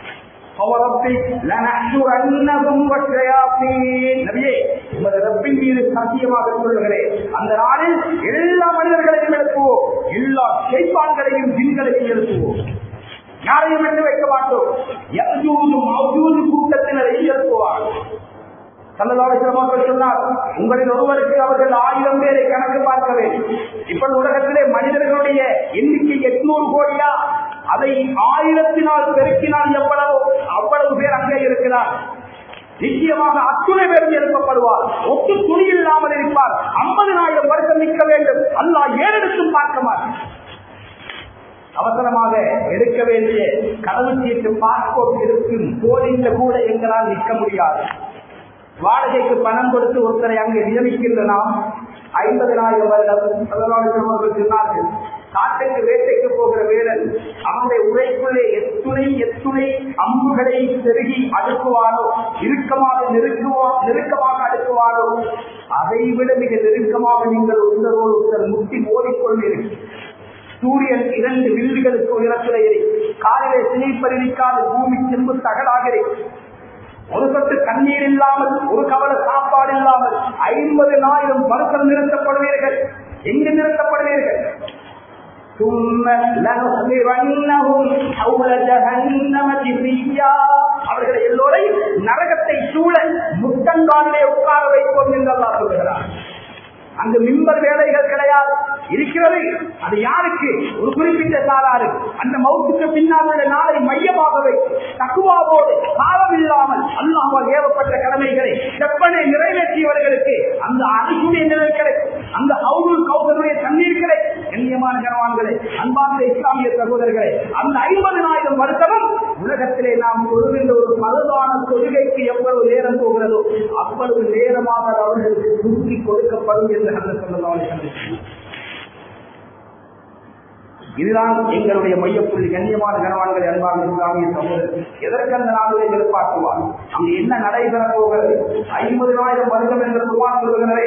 சத்தியமாக சொல்லுகிறேன் அந்த நாளில் எல்லா மனிதர்களையும் எழுப்புவோம் எல்லா ஷைப்பான்களையும் ஜின்களையும் எழுப்புவோம் யாரையும் விட்டு வைக்க மாட்டோம் எவ்வளவு கூட்டத்தினரை எழுப்புவார் சொன்னார் உங்களில் ஒருவருக்கு அவர்கள் ஆயிரம் பேரை கணக்கு பார்க்க வேண்டும் இப்ப உலகத்திலே மனிதர்களுடைய எண்ணிக்கை எட்நூறு கோடியா அதை ஆயிரத்தினால் பெருக்கினால் எவ்வளவு அவ்வளவு பேர் அங்கே இருக்கிறார் நிச்சயமாக அத்துணை பேரும் எழுப்பப்படுவார் ஒட்டு துணி இல்லாமல் இருப்பார் ஐம்பதனாயிரம் வருஷம் நிற்க வேண்டும் அல்லா ஏறெடுத்தும் பார்க்க மாட்டேன் அவசரமாக எடுக்க வேண்டிய கடவுள் சீட்டு பாஸ்போர்ட் இருக்கும் போலிங்க கூட எங்களால் நிற்க முடியாது வாடகைக்கு பணம் கொடுத்து ஒருத்தரை அங்கு நியமிக்கின்ற நாம் ஐம்பதனாயிரம் வருடம் சொன்னார்கள் காட்டுக்கு வேட்டைக்கு போகிற வேலன் அவனுடைய உரைக்குள்ளே எத்துணை எத்துணை அம்புகளை செருகி அடுக்குவானோ இறுக்கமாக நெருக்குவா நெருக்கமாக அடுக்குவானோ அதை விட மிக நெருக்கமாக நீங்கள் ஒருவரோடு ஒருத்தர் முட்டி மோதிக்கொள்வீர்கள் சூரியன் இரண்டு வில்லுகளுக்கு உயரத்திலே காலிலே சிலிப்பர் இருக்காது பூமி செம்பு தகடாகிறே ஒரு சொட்டு கண்ணீர் இல்லாமல் ஒரு கவல சாப்பாடு இல்லாமல் ஐம்பது ஆயிரம் வருஷம் நிறுத்தப்படுவீர்கள் எங்கு நிறுத்தப்படுவீர்கள் ثم لنخبرنهم حول جهنم جثيا அவர்களை எல்லோரையும் நரகத்தை சூழ முட்டங்காலிலே உட்கார வைப்போம் என்று அல்லாஹ் சொல்கிறார் அங்கு மிம்பர் வேலைகள் கிடையாது இருக்கிறது அது யாருக்கு ஒரு குறிப்பிட்ட சாராரு அந்த மௌத்துக்கு பின்னால் உள்ள நாளை மையமாகவே தக்குவாவோடு காலம் இல்லாமல் அல்லாமல் ஏவப்பட்ட கடமைகளை செப்பனை நிறைவேற்றியவர்களுக்கு அந்த அணுகுடைய நிலை கிடைக்கும் அந்த ஹவுல் கௌசனுடைய தண்ணீர் கிடைக்கும் கண்ணியமான கனவான்களே அன்பார்ந்த இஸ்லாமிய சகோதரர்களே அந்த ஐம்பதனாயிரம் வருஷமும் உலகத்திலே நாம் தொழுகின்ற ஒரு மதுதான தொழுகைக்கு எவ்வளவு நேரம் போகிறதோ அவ்வளவு நேரமாக அது அவர்களுக்கு தூக்கி கொடுக்கப்படும் என்று அந்த சொல்லலாம் இதுதான் எங்களுடைய மையப்புள்ளி கண்ணியமான கனவான்கள் அன்பான இஸ்லாமிய சகோதரர் எதற்கு அந்த நாளிலே எதிர்பார்க்குவார் அங்கு என்ன நடைபெறப் போகிறது ஐம்பதினாயிரம் வருடம் என்று குமார் சொல்லுகிறதே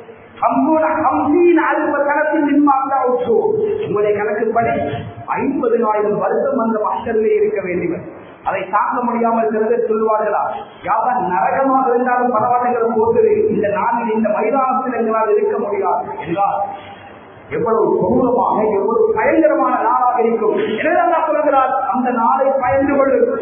உங்களுடைய கணக்குப்படி ஐம்பதினாயிரம் வருஷம் அந்த மக்களிலே இருக்க வேண்டியவர் அதை தாக்க முடியாமல் சில பேர் சொல்லுவார்களா யாரும் நரகமாக இருந்தாலும் பரவாயில்லை போது இந்த நாளில் இந்த மைதானத்தில் எங்களால் இருக்க முடியாது என்றால் எவ்வளவு கொடூரமாக எவ்வளவு பயங்கரமான நாளாக இருக்கும் எனவே அல்லா சொல்கிறார் அந்த நாளை பயந்து கொள்ளுங்கள்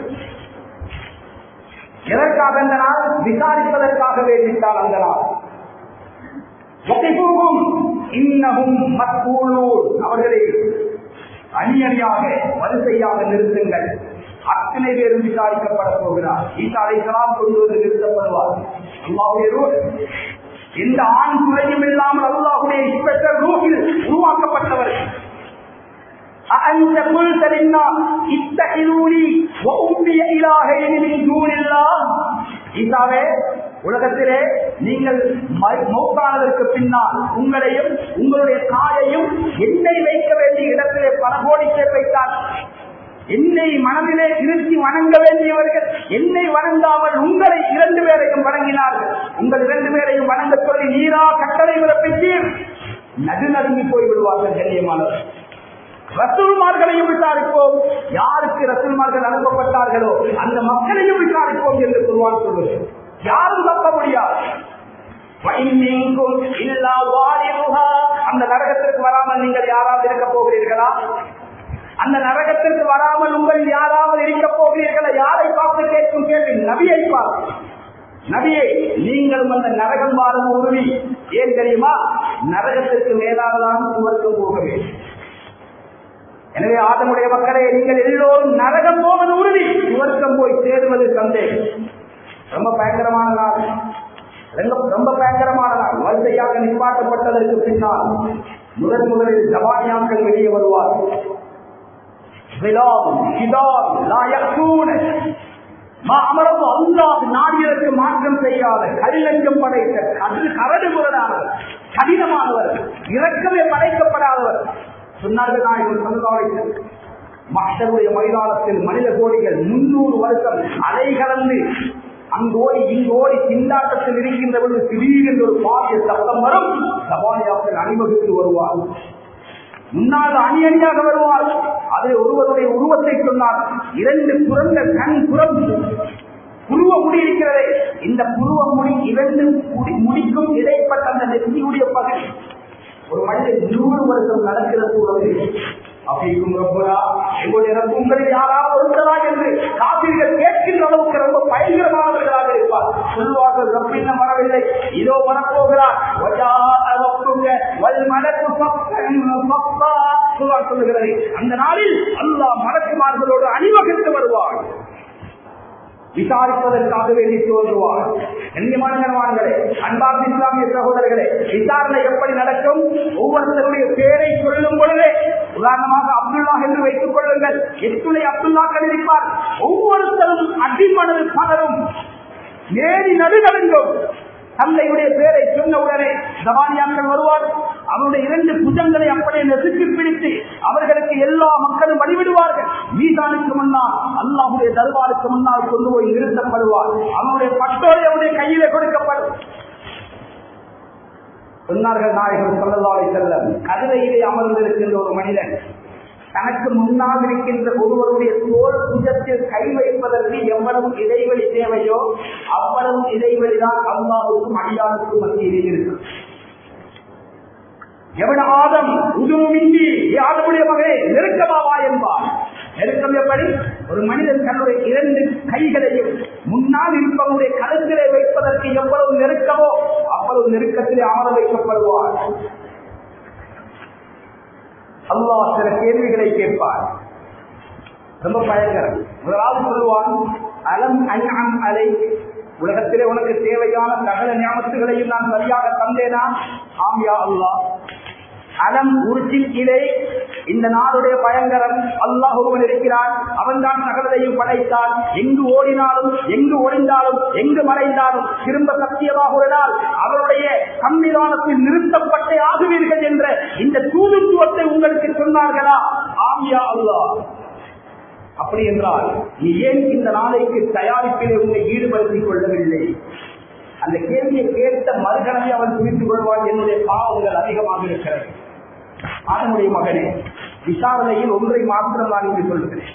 எதற்காக அந்த நாள் விசாரிப்பதற்காக வேண்டித்தால் அந்த நாள் வகைபூர்வம் இன்னமும் மக்கூலூர் அவர்களை அணி அணியாக வரிசையாக நிறுத்துங்கள் அத்தனை பேரும் விசாரிக்கப்பட போகிறார் ஈசா அலைசலாம் கொண்டு வந்து நிறுத்தப்படுவார் அல்லாவுடைய ரூல் எந்த ஆண் துறையும் இல்லாமல் அல்லாஹுடைய ஸ்பெஷல் ரூபில் உருவாக்கப்பட்டவர் أأنت قلت للناس اتخذوني وأمي إلهين من دون الله ஈசாவே உலகத்திலே நீங்கள் மௌத்தானதற்கு பின்னால் உங்களையும் உங்களுடைய தாயையும் என்னை வைக்க வேண்டிய இடத்திலே பல கோடி பேர் வைத்தார் என்னை மனதிலே இருத்தி வணங்க வேண்டியவர்கள் என்னை வணங்காமல் உங்களை இரண்டு பேரையும் வணங்கினார்கள் உங்கள் இரண்டு பேரையும் வணங்க சொல்லி நீரா கட்டளை பிறப்பித்தீர் நடுநடுங்கி போய் விடுவார்கள் கண்ணியமானவர் ரசூல்மார்களையும் விசாரிப்போம் யாருக்கு ரசூல்மார்கள் அனுப்பப்பட்டார்களோ அந்த மக்களையும் விசாரிப்போம் என்று சொல்வான் சொல்வது யாரும் தப்ப முடியாது அந்த நரகத்திற்கு வராமல் நீங்கள் யாராவது இருக்க போகிறீர்களா அந்த நரகத்திற்கு வராமல் உங்கள் யாராவது இருக்க போகிறீர்களா யாரை பார்த்து கேட்கும் கேள்வி நபியை பார்த்து நபியை நீங்களும் அந்த நரகம் வாரம் உறுதி ஏன் தெரியுமா நரகத்திற்கு மேலாகதான் சுவர்க்கம் போக வேண்டும் எனவே ஆதமுடைய மக்களே நீங்கள் எல்லோரும் நரகம் போவது உறுதி சுவர்க்கம் போய் சேருவது சந்தேகம் ரொம்ப பயங்கரமான நாள் ரொம்ப ரொம்ப பயங்கரமான நாள் வரிசையாக நிப்பாட்டப்பட்டதற்கு பின்னால் முதன் முதலில் ஜவானியாக்கள் வெளியே வருவார் நாடியதற்கு மாற்றம் செய்யாத கல்லஞ்சம் படைத்த கரு கரடு முரடானவர் கடினமானவர் இறக்கமே படைக்கப்படாதவர் சொன்னார்கள் நாயகர் சொல்லுவார்கள் மக்களுடைய மைதானத்தில் மனித கோடிகள் முன்னூறு வருஷம் அலை கலந்து அங்கோடி இங்கோடி திண்டாட்டத்தில் இருக்கின்ற பொழுது திடீரென்று ஒரு பாரிய சத்தம் வரும் சபானியாக்கள் அணிவகுத்து வருவார் முன்னால் அணி அணியாக வருவார் அதில் ஒருவருடைய உருவத்தை சொன்னார் இரண்டு புறந்த கண் புறம் புருவ முடி இருக்கிறதே இந்த புருவ முடி இரண்டு முடிக்கும் இடைப்பட்ட அந்த நெற்றியுடைய பகுதி ஒரு மனிதன் நூறு வருஷம் நடக்கிற சூழல் அப்படிக்கும் ரப்பரா எங்களுடைய உங்களில் யாராவது ஒருத்தரா என்று காப்பீர்கள் கேட்கின்ற அளவுக்கு ரொம்ப பயங்கரமானவர்களாக இருப்பார் சொல்வார்கள் ரப்பின்ன வரவில்லை இதோ வரப்போகிறார் சொல்லுகிறது அந்த நாளில் அல்லாஹ் மலக்குமார்களோடு அணிவகுத்து வருவார் விசாரிப்பதற்காக வேண்டி தோன்றுவார் கண்ணியமான கனவான்களே அன்பார்ந்த இஸ்லாமிய சகோதரர்களே விசாரணை எப்படி நடக்கும் ஒவ்வொருத்தருடைய பேரை சொல்லும் பொழுதே உதாரணமாக அப்துல்லா என்று வைத்துக் கொள்ளுங்கள் எத்துணை அப்துல்லாக்கள் இருப்பார் ஒவ்வொருத்தரும் அடிமனது பலரும் ஏறி நடுநடுங்கும் தந்தையுடைய பேரை சொன்னவுடனே ஜவானியாக்கள் வருவார் அவருடைய இரண்டு புஜங்களை அப்படியே நெசுக்கி பிடித்து அவர்களுக்கு எல்லா மக்களும் வழிவிடுவார்கள் மீதானுக்கு முன்னால் அல்லாஹுடைய தர்பாருக்கு முன்னால் கொண்டு போய் நிறுத்தப்படுவார் அவனுடைய பட்டோரை அவருடைய கையிலே கொடுக்கப்படும் சொன்னார்கள் நாயகர் சொல்லலாவை செல்லம் கதிரையிலே அமர்ந்திருக்கின்ற ஒரு மனிதன் தனக்கு முன்னால் இருக்கின்ற ஒருவருடைய தோல் புஜத்தில் கை வைப்பதற்கு எவ்வளவு இடைவெளி தேவையோ அவ்வளவு இடைவெளி தான் அல்லாவுக்கும் அடியாருக்கும் மத்தியிலே இருக்கும் எவன ஆதம் உதுமின்றி ஆதமுடைய மகனே நெருக்கமாவா என்பார் நெருக்கம் எப்படி ஒரு மனிதன் தன்னுடைய இரண்டு கைகளையும் முன்னால் இருப்பவனுடைய கருத்திலே வைப்பதற்கு எவ்வளவு நெருக்கமோ அவ்வளவு நெருக்கத்திலே அமர வைக்கப்படுவார் அல்லாஹ் சில கேள்விகளை கேட்பார் ரொம்ப பயங்கரம் முதலாவது சொல்லுவான் அலம் அன்அம் அலை உலகத்திலே உனக்கு தேவையான சகல ஞாபகங்களையும் நான் சரியாக தந்தேனா ஆம் யா அல்லாஹ் அலம் உருச்சின் இலை இந்த நாளுடைய பயங்கரம் அல்லாஹ் ஒருவன் இருக்கிறான் அவன் தான் சகலதையும் படைத்தான் எங்கு ஓடினாலும் எங்கு ஒளிந்தாலும் எங்கு மறைந்தாலும் திரும்ப சத்தியமாக ஒரு நாள் அவருடைய சம்விதானத்தில் நிறுத்தப்பட்டே ஆகுவீர்கள் என்ற இந்த தூதுத்துவத்தை உங்களுக்கு சொன்னார்களா ஆமியா அல்லாஹ் அப்படி என்றால் நீ ஏன் இந்த நாளைக்கு தயாரிப்பிலே உன்னை ஈடுபடுத்திக் கொள்ளவில்லை அந்த கேள்வியை கேட்ட மறுகணமே அவன் புரிந்து கொள்வான் என்னுடைய பாவங்கள் அதிகமாக இருக்கிறது ஆதமுடைய மகனே விசாரணையில் ஒன்றை மாத்திரம் நான் இங்கு சொல்கிறேன்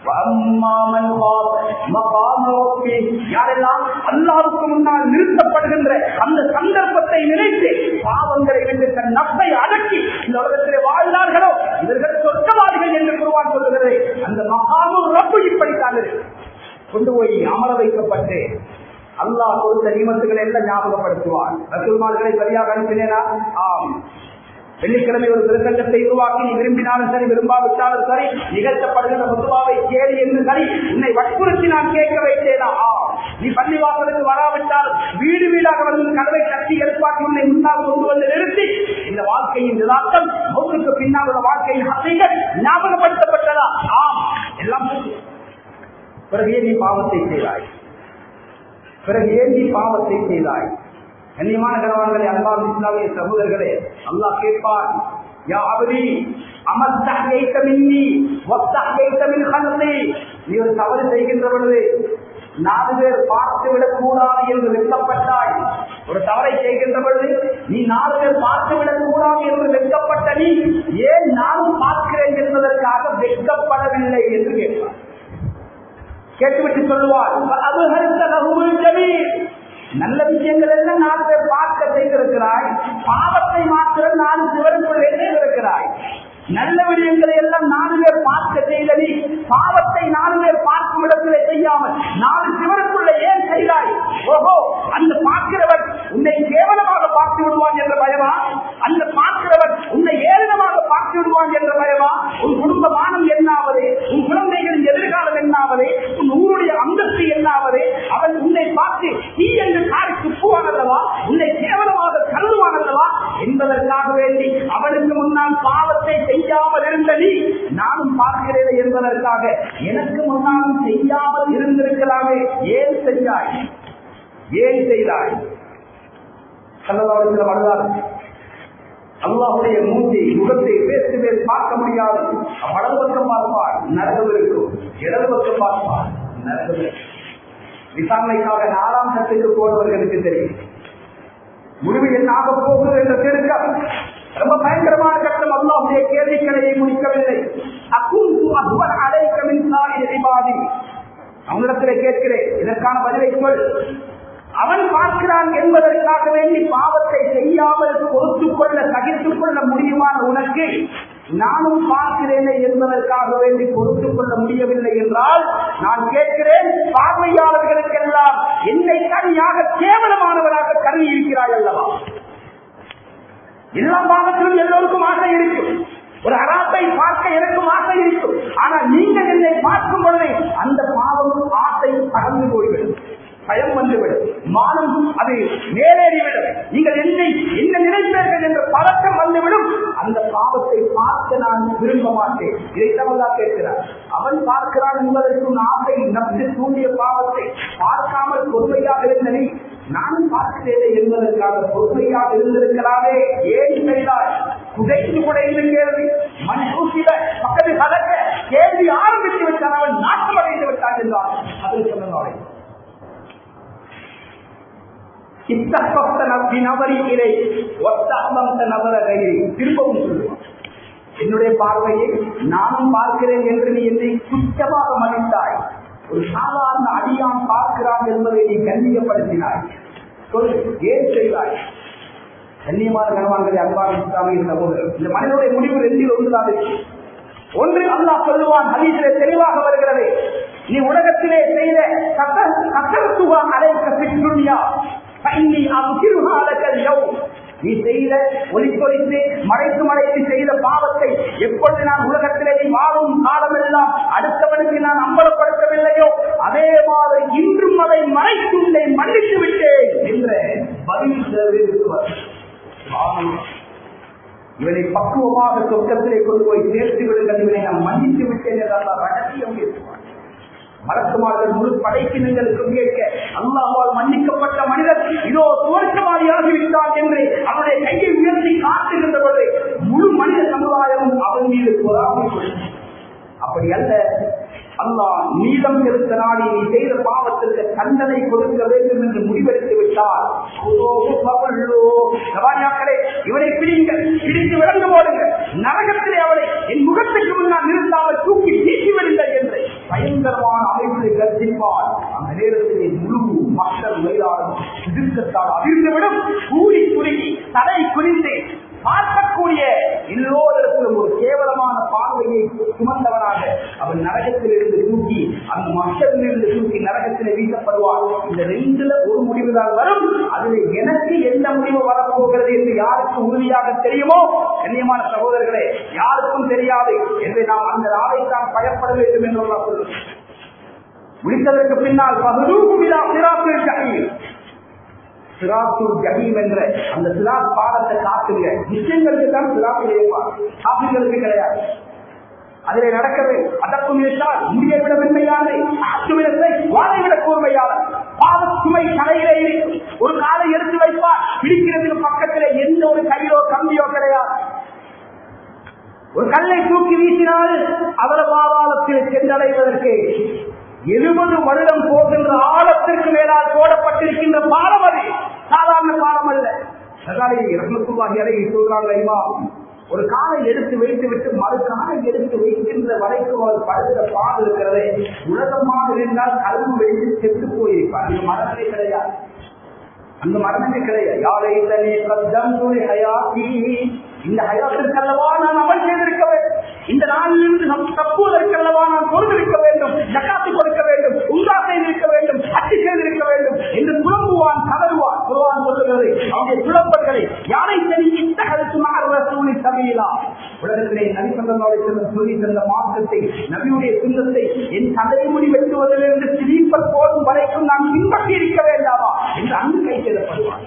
யாரெல்லாம் அல்லாவுக்கு முன்னால் நிறுத்தப்படுகின்ற அந்த சந்தர்ப்பத்தை நினைத்து பாவங்களை வென்று தன் நப்பை அடக்கி இந்த உலகத்திலே வாழ்ந்தார்களோ இவர்கள் சொர்க்கவாதிகள் என்று குருவான் சொல்லுகிறது அந்த மகாமும் ரப்பு இப்படித்தான் கொண்டு போய் அமர வைக்கப்பட்டு அல்லாஹ் கொடுத்த நியமத்துகளை எல்லாம் ஞாபகப்படுத்துவார் ரசூல்மார்களை சரியாக அனுப்பினேனா ஆம் வெள்ளிக்கிழமை ஒரு திருத்தங்கத்தை உருவாக்கி நீ விரும்பினாலும் சரி விரும்பாவிட்டாலும் சரி நிகழ்த்தப்படுகின்ற முத்துவாவை கேளு என்று சரி உன்னை வற்புறுத்தி நான் கேட்க வைத்தேனா ஆ நீ பள்ளிவாசலுக்கு வராவிட்டால் வீடு வீடாக வந்து கதவை கட்டி எழுப்பாட்டி உன்னை முன்னால் கொண்டு வந்து நிறுத்தி இந்த வாழ்க்கையின் நிதாக்கம் மௌத்துக்கு பின்னால் உள்ள வாழ்க்கையின் அசைகள் ஞாபகப்படுத்தப்பட்டதா ஆம் எல்லாம் பிறகு நீ பாவத்தை செய்தாய் பிறகு ஏன் நீ பாவத்தை செய்தாய் கண்ணியமான கணவன்களே அல்லாஹ் இஸ்லாமிய சகோதரர்களே அல்லாஹ் கேட்பார் யா அபதி அமஸ்தஹைத மின்னி வஸ்தஹைத மின் கல்வி நீ ஒரு தவறு செய்கின்ற பொழுது நாலு பேர் பார்த்து விடக் கூடாது என்று வெட்கப்பட்டாய் ஒரு தவறை செய்கின்ற பொழுது நீ நாலு பேர் பார்த்து விடக் கூடாது என்று வெட்கப்பட்ட நீ ஏன் நானும் பார்க்கிறேன் என்பதற்காக வெட்கப்படவில்லை என்று கேட்பார் கேட்டுவிட்டு சொல்லுவார் அபுஹரித்த லஹுல் ஜமீல் நல்ல விஷயங்கள் எல்லாம் நாலு பேர் பார்க்க செய்திருக்கிறாய் பாவத்தை மாத்திரம் நாலு சிவருக்குள்ளே செய்திருக்கிறாய் நல்ல விடயங்களை எல்லாம் நாலு பேர் பார்க்க செய்த நீ பாவத்தை நாலு பேர் பார்க்கும் இடத்திலே செய்யாமல் நாலு சிவருக்குள்ளே ஏன் செய்தாய் ஓஹோ அந்த பார்க்கிறவர் உன்னை கேவலமாக பார்த்து விடுவான் என்ற பயமா அந்த பார்க்கிறவர் உன்னை ஏளனமாக பார்த்து விடுவான் என்ற பயமா உன் குடும்ப மானம் என்னாவது உன் குழந்தைகளின் எதிர்காலம் என்னாவது உன் ஊருடைய அந்தஸ்து என்னாவது அவன் உன்னை பார்த்து நீ என்று காரி துப்புவான் அல்லவா உன்னை கேவலமாக கருதுவான் அல்லவா என்பதற்காக வேண்டி அவனுக்கு முன்னால் பாவத்தை செய்யாமல் இருந்த நீ நானும் பார்க்கிறேன் என்பதற்காக எனக்கு முன்னாலும் செய்யாமல் இருந்திருக்கலாமே ஏன் செய்தாய் ஏன் செய்தாய் கல்லவாரத்தில் வரலாறு அல்லாஹுடைய மூஞ்சி முகத்தை பேசி பேசி பார்க்க முடியாது வலது பக்கம் பார்ப்பார் நரகம் இருக்கும் இடது பக்கம் பார்ப்பார் நரகம் இருக்கும். விசாரணைக்காக நாலாம் கட்டுக்கு போனவர்களுக்கு தெரியும் முடிவு என்ன ஆக போகுது என்ற திருக்கம் ரொம்ப பயங்கரமான கட்டம் அல்லாஹுடைய கேள்விக்களையை முடிக்கவில்லை அக்குந்து அக்பர் அலைக்கமின் சாரி அவனிடத்திலே கேட்கிறேன் இதற்கான பதிலை சொல் அவன் பார்க்கிறான் என்பதற்காக வேண்டி பாவத்தை செய்யாமல் பொறுத்துக் கொள்ள சகித்துக் கொள்ள முடியுமான உனக்கு நானும் பார்க்கிறேன் என்பதற்காக வேண்டி பொறுத்துக் கொள்ள முடியவில்லை என்றால் நான் கேட்கிறேன் பார்வையாளர்களுக்கெல்லாம் என்னை தனியாக கேவலமானவராக கருதி இருக்கிறாய் அல்லவா எல்லா பாவத்திலும் எல்லோருக்கும் ஆசை இருக்கும் ஒரு அராத்தை பார்க்க எனக்கும் ஆசை இருக்கும் ஆனால் நீங்கள் என்னை பார்க்கும் பொழுது அந்த பாவம் ஆசை பறந்து போய்விடும் பயம் வந்துவிடும் மானம் அது மேலேறிவிடும் நீங்கள் என்னை என்ன நினைப்பீர்கள் என்ற பழக்கம் வந்துவிடும் அந்த பாவத்தை பார்க்க நான் விரும்ப மாட்டேன் இதைத்தான் கேட்கிறார் அவன் பார்க்கிறான் என்பதற்கு ஆசை நம்பி தூண்டிய பாவத்தை பார்க்காமல் பொறுமையாக இருந்த நீ நானும் பார்க்கிறேன் என்பதற்காக பொறுமையாக இருந்திருக்கலாமே ஏன் செய்தாய் குடைந்து குடைந்து கேள்வி மனுஷில பக்கத்து கலக்க கேள்வி ஆரம்பித்து விட்டான் அவன் நாட்டம் அடைந்து விட்டான் என்றார் அதில் சொன்னதாலே இத்தப்பட்ட நம்பி நபரிலே ஒத்தமந்த நபர கையை திரும்பவும் சொல்லுவான் என்னுடைய பார்வையை நானும் பார்க்கிறேன் என்று நீ என்னை குற்றமாக மதித்தாய் ஒரு சாதாரண அடியான் பார்க்கிறான் என்பதை நீ கண்ணியப்படுத்தினாய் சொல் ஏன் செய்தாய் கண்ணியமான கனவான்களை அன்பான இஸ்லாமிய சகோதரர் இந்த மனிதனுடைய முடிவு ரெண்டில் ஒன்றுதான் இருக்கு. ஒன்று அல்லாஹ் சொல்லுவான் ஹதீஸிலே தெளிவாக வருகிறது நீ உலகத்திலே செய்த கத்தரத்துவா அழைக்க பிற்றுணியா பைனி அவுகிருஹா அலக்கல் யௌ நீ செய்த ஒளிப்பொழித்து மறைத்து மறைத்து செய்த பாவத்தை எப்பொழுது நான் உலகத்திலே நீ வாழும் காலமெல்லாம் அடுத்தவனுக்கு நான் அம்பலப்படுத்தவில்லையோ அதே மாதிரி இன்றும் அதை மறைத்து உன்னை மன்னித்து விட்டேன் என்ற பதில் தெரிவித்துவார் இவனை பக்குவமாக சொர்க்கத்திலே கொண்டு போய் சேர்த்து விடுங்கள் இவனை நான் மன்னித்து விட்டேன் என்றால் ரகசியம் பேசுவார் மலக்குமார்கள் முழு படைப்பினங்களுக்கும் கேட்க அல்லாஹால் மன்னிக்கப்பட்ட மனிதர் இதோ துவர்க்கவாதியாகிவிட்டான் என்று அவருடைய கையை உயர்த்தி காட்டுகின்ற பொழுது முழு மனித சமுதாயமும் அவன் மீது பொறாமை கொள்ளும். அப்படி அல்ல அல்லாஹ் நீதம் செலுத்த நாடி நீ செய்த பாவத்திற்கு தண்டனை கொடுக்க வேண்டும் என்று முடிவெடுத்து விட்டார் கவானியாக்களே இவனை பிடிங்கள் பிடித்து விளங்க போடுங்கள் நரகத்திலே அவனை என் முகத்துக்கு முன்னால் நிறுத்தாமல் தூக்கி வீசி விடுங்கள் என்று பயங்கரமான அமைப்பை கற்பிப்பார் அந்த நேரத்திலே முழு மக்கள் மயிலாளர் எதிர்க்கத்தால் அதிர்ந்துவிடும் கூடி குறுகி தலை குனிந்து பார்க்கக்கூடிய எல்லோருக்கும் ஒரு கேவலமான பார்வையை சுமந்தவனாக அவன் நரகத்திலிருந்து தூக்கி அந்த மக்களிலிருந்து தூக்கி நரகத்திலே வீசப்படுவார் இந்த ரெண்டுல ஒரு முடிவுதான் வரும் அதில் எனக்கு எந்த முடிவு வரப்போகிறது என்று யாருக்கு உறுதியாக தெரியுமோ கண்ணியமான சகோதரர்களே யாருக்கும் தெரியாது என்று நாம் அந்த நாளை தான் பயப்பட வேண்டும் என்று நான் சொல்லுவேன் முடித்ததற்கு பின்னால் பகுதூகுவிதா சிராத்தில் ஜஹீம் சிராத்துல் ஜஹீம் என்ற அந்த சிராத் பாடத்தை காட்டுங்க விஷயங்களுக்கு தான் சிராத்தில் இருப்பார் காப்பிங்களுக்கு கிடையாது அதிலே நடக்கவே அதற்கும் இருந்தால் முடியை விட மென்மையானது அச்சுமிடத்தை வாழை விட கூர்மையானது பாத சுமை தலையிலே இருக்கும் ஒரு காலை எடுத்து வைப்பார் பிடிக்கிறதுக்கு பக்கத்திலே எந்த ஒரு கையோ கம்பியோ கிடையாது ஒரு கல்லை தூக்கி வீசினால் அவர பாதாளத்தில் சென்றடைவதற்கு எழுபது வருடம் போகின்ற ஆழத்திற்கு மேலால் போடப்பட்டிருக்கின்ற பாலம் அது சாதாரண பாலம் அல்ல ரத்னத்துவாகி அறை சொல்றாங்க ஐமா ஒரு காலை எடுத்து வைத்து விட்டு மறு காலை எடுத்து வைக்கின்ற வரைக்கும் அவர் படுகிற பால் இருக்கிறதே உலகமாக இருந்தால் கரும்பு வெடித்து செத்து போயிருப்பார் அந்த மரணமே கிடையாது அந்த மரணமே கிடையாது யாரை தனி கத்தம் ஹயாத்தி இந்த ஹயாத்திற்கல்லவா நான் அமல் செய்திருக்க வேண்டும் இந்த நாளிலிருந்து நம் தப்புவதற்கல்லவா நான் கொடுத்திருக்க வேண்டும் ஜக்காத்து கொடுக்க வேண்டும் உங்கா செய்திருக்க வேண்டும் அச்சு செய்திருக்க வேண்டும் என்று புலம்புவான் கதறுவான் குருவான் சொல்லுகிறது அவருடைய புலம்பல்களை யாரை சரி இந்த கருத்து மாறுவசூலி சபையிலா உலகத்திலே நபிசந்தாவை செல்லும் சொல்லி தந்த மாற்றத்தை நபியுடைய சுந்தத்தை என் தலைமுடி வெட்டுவதிலிருந்து சிரிப்பல் போடும் வரைக்கும் நான் பின்பற்றி இருக்க வேண்டாமா என்று அங்கு கை செய்யப்படுவான்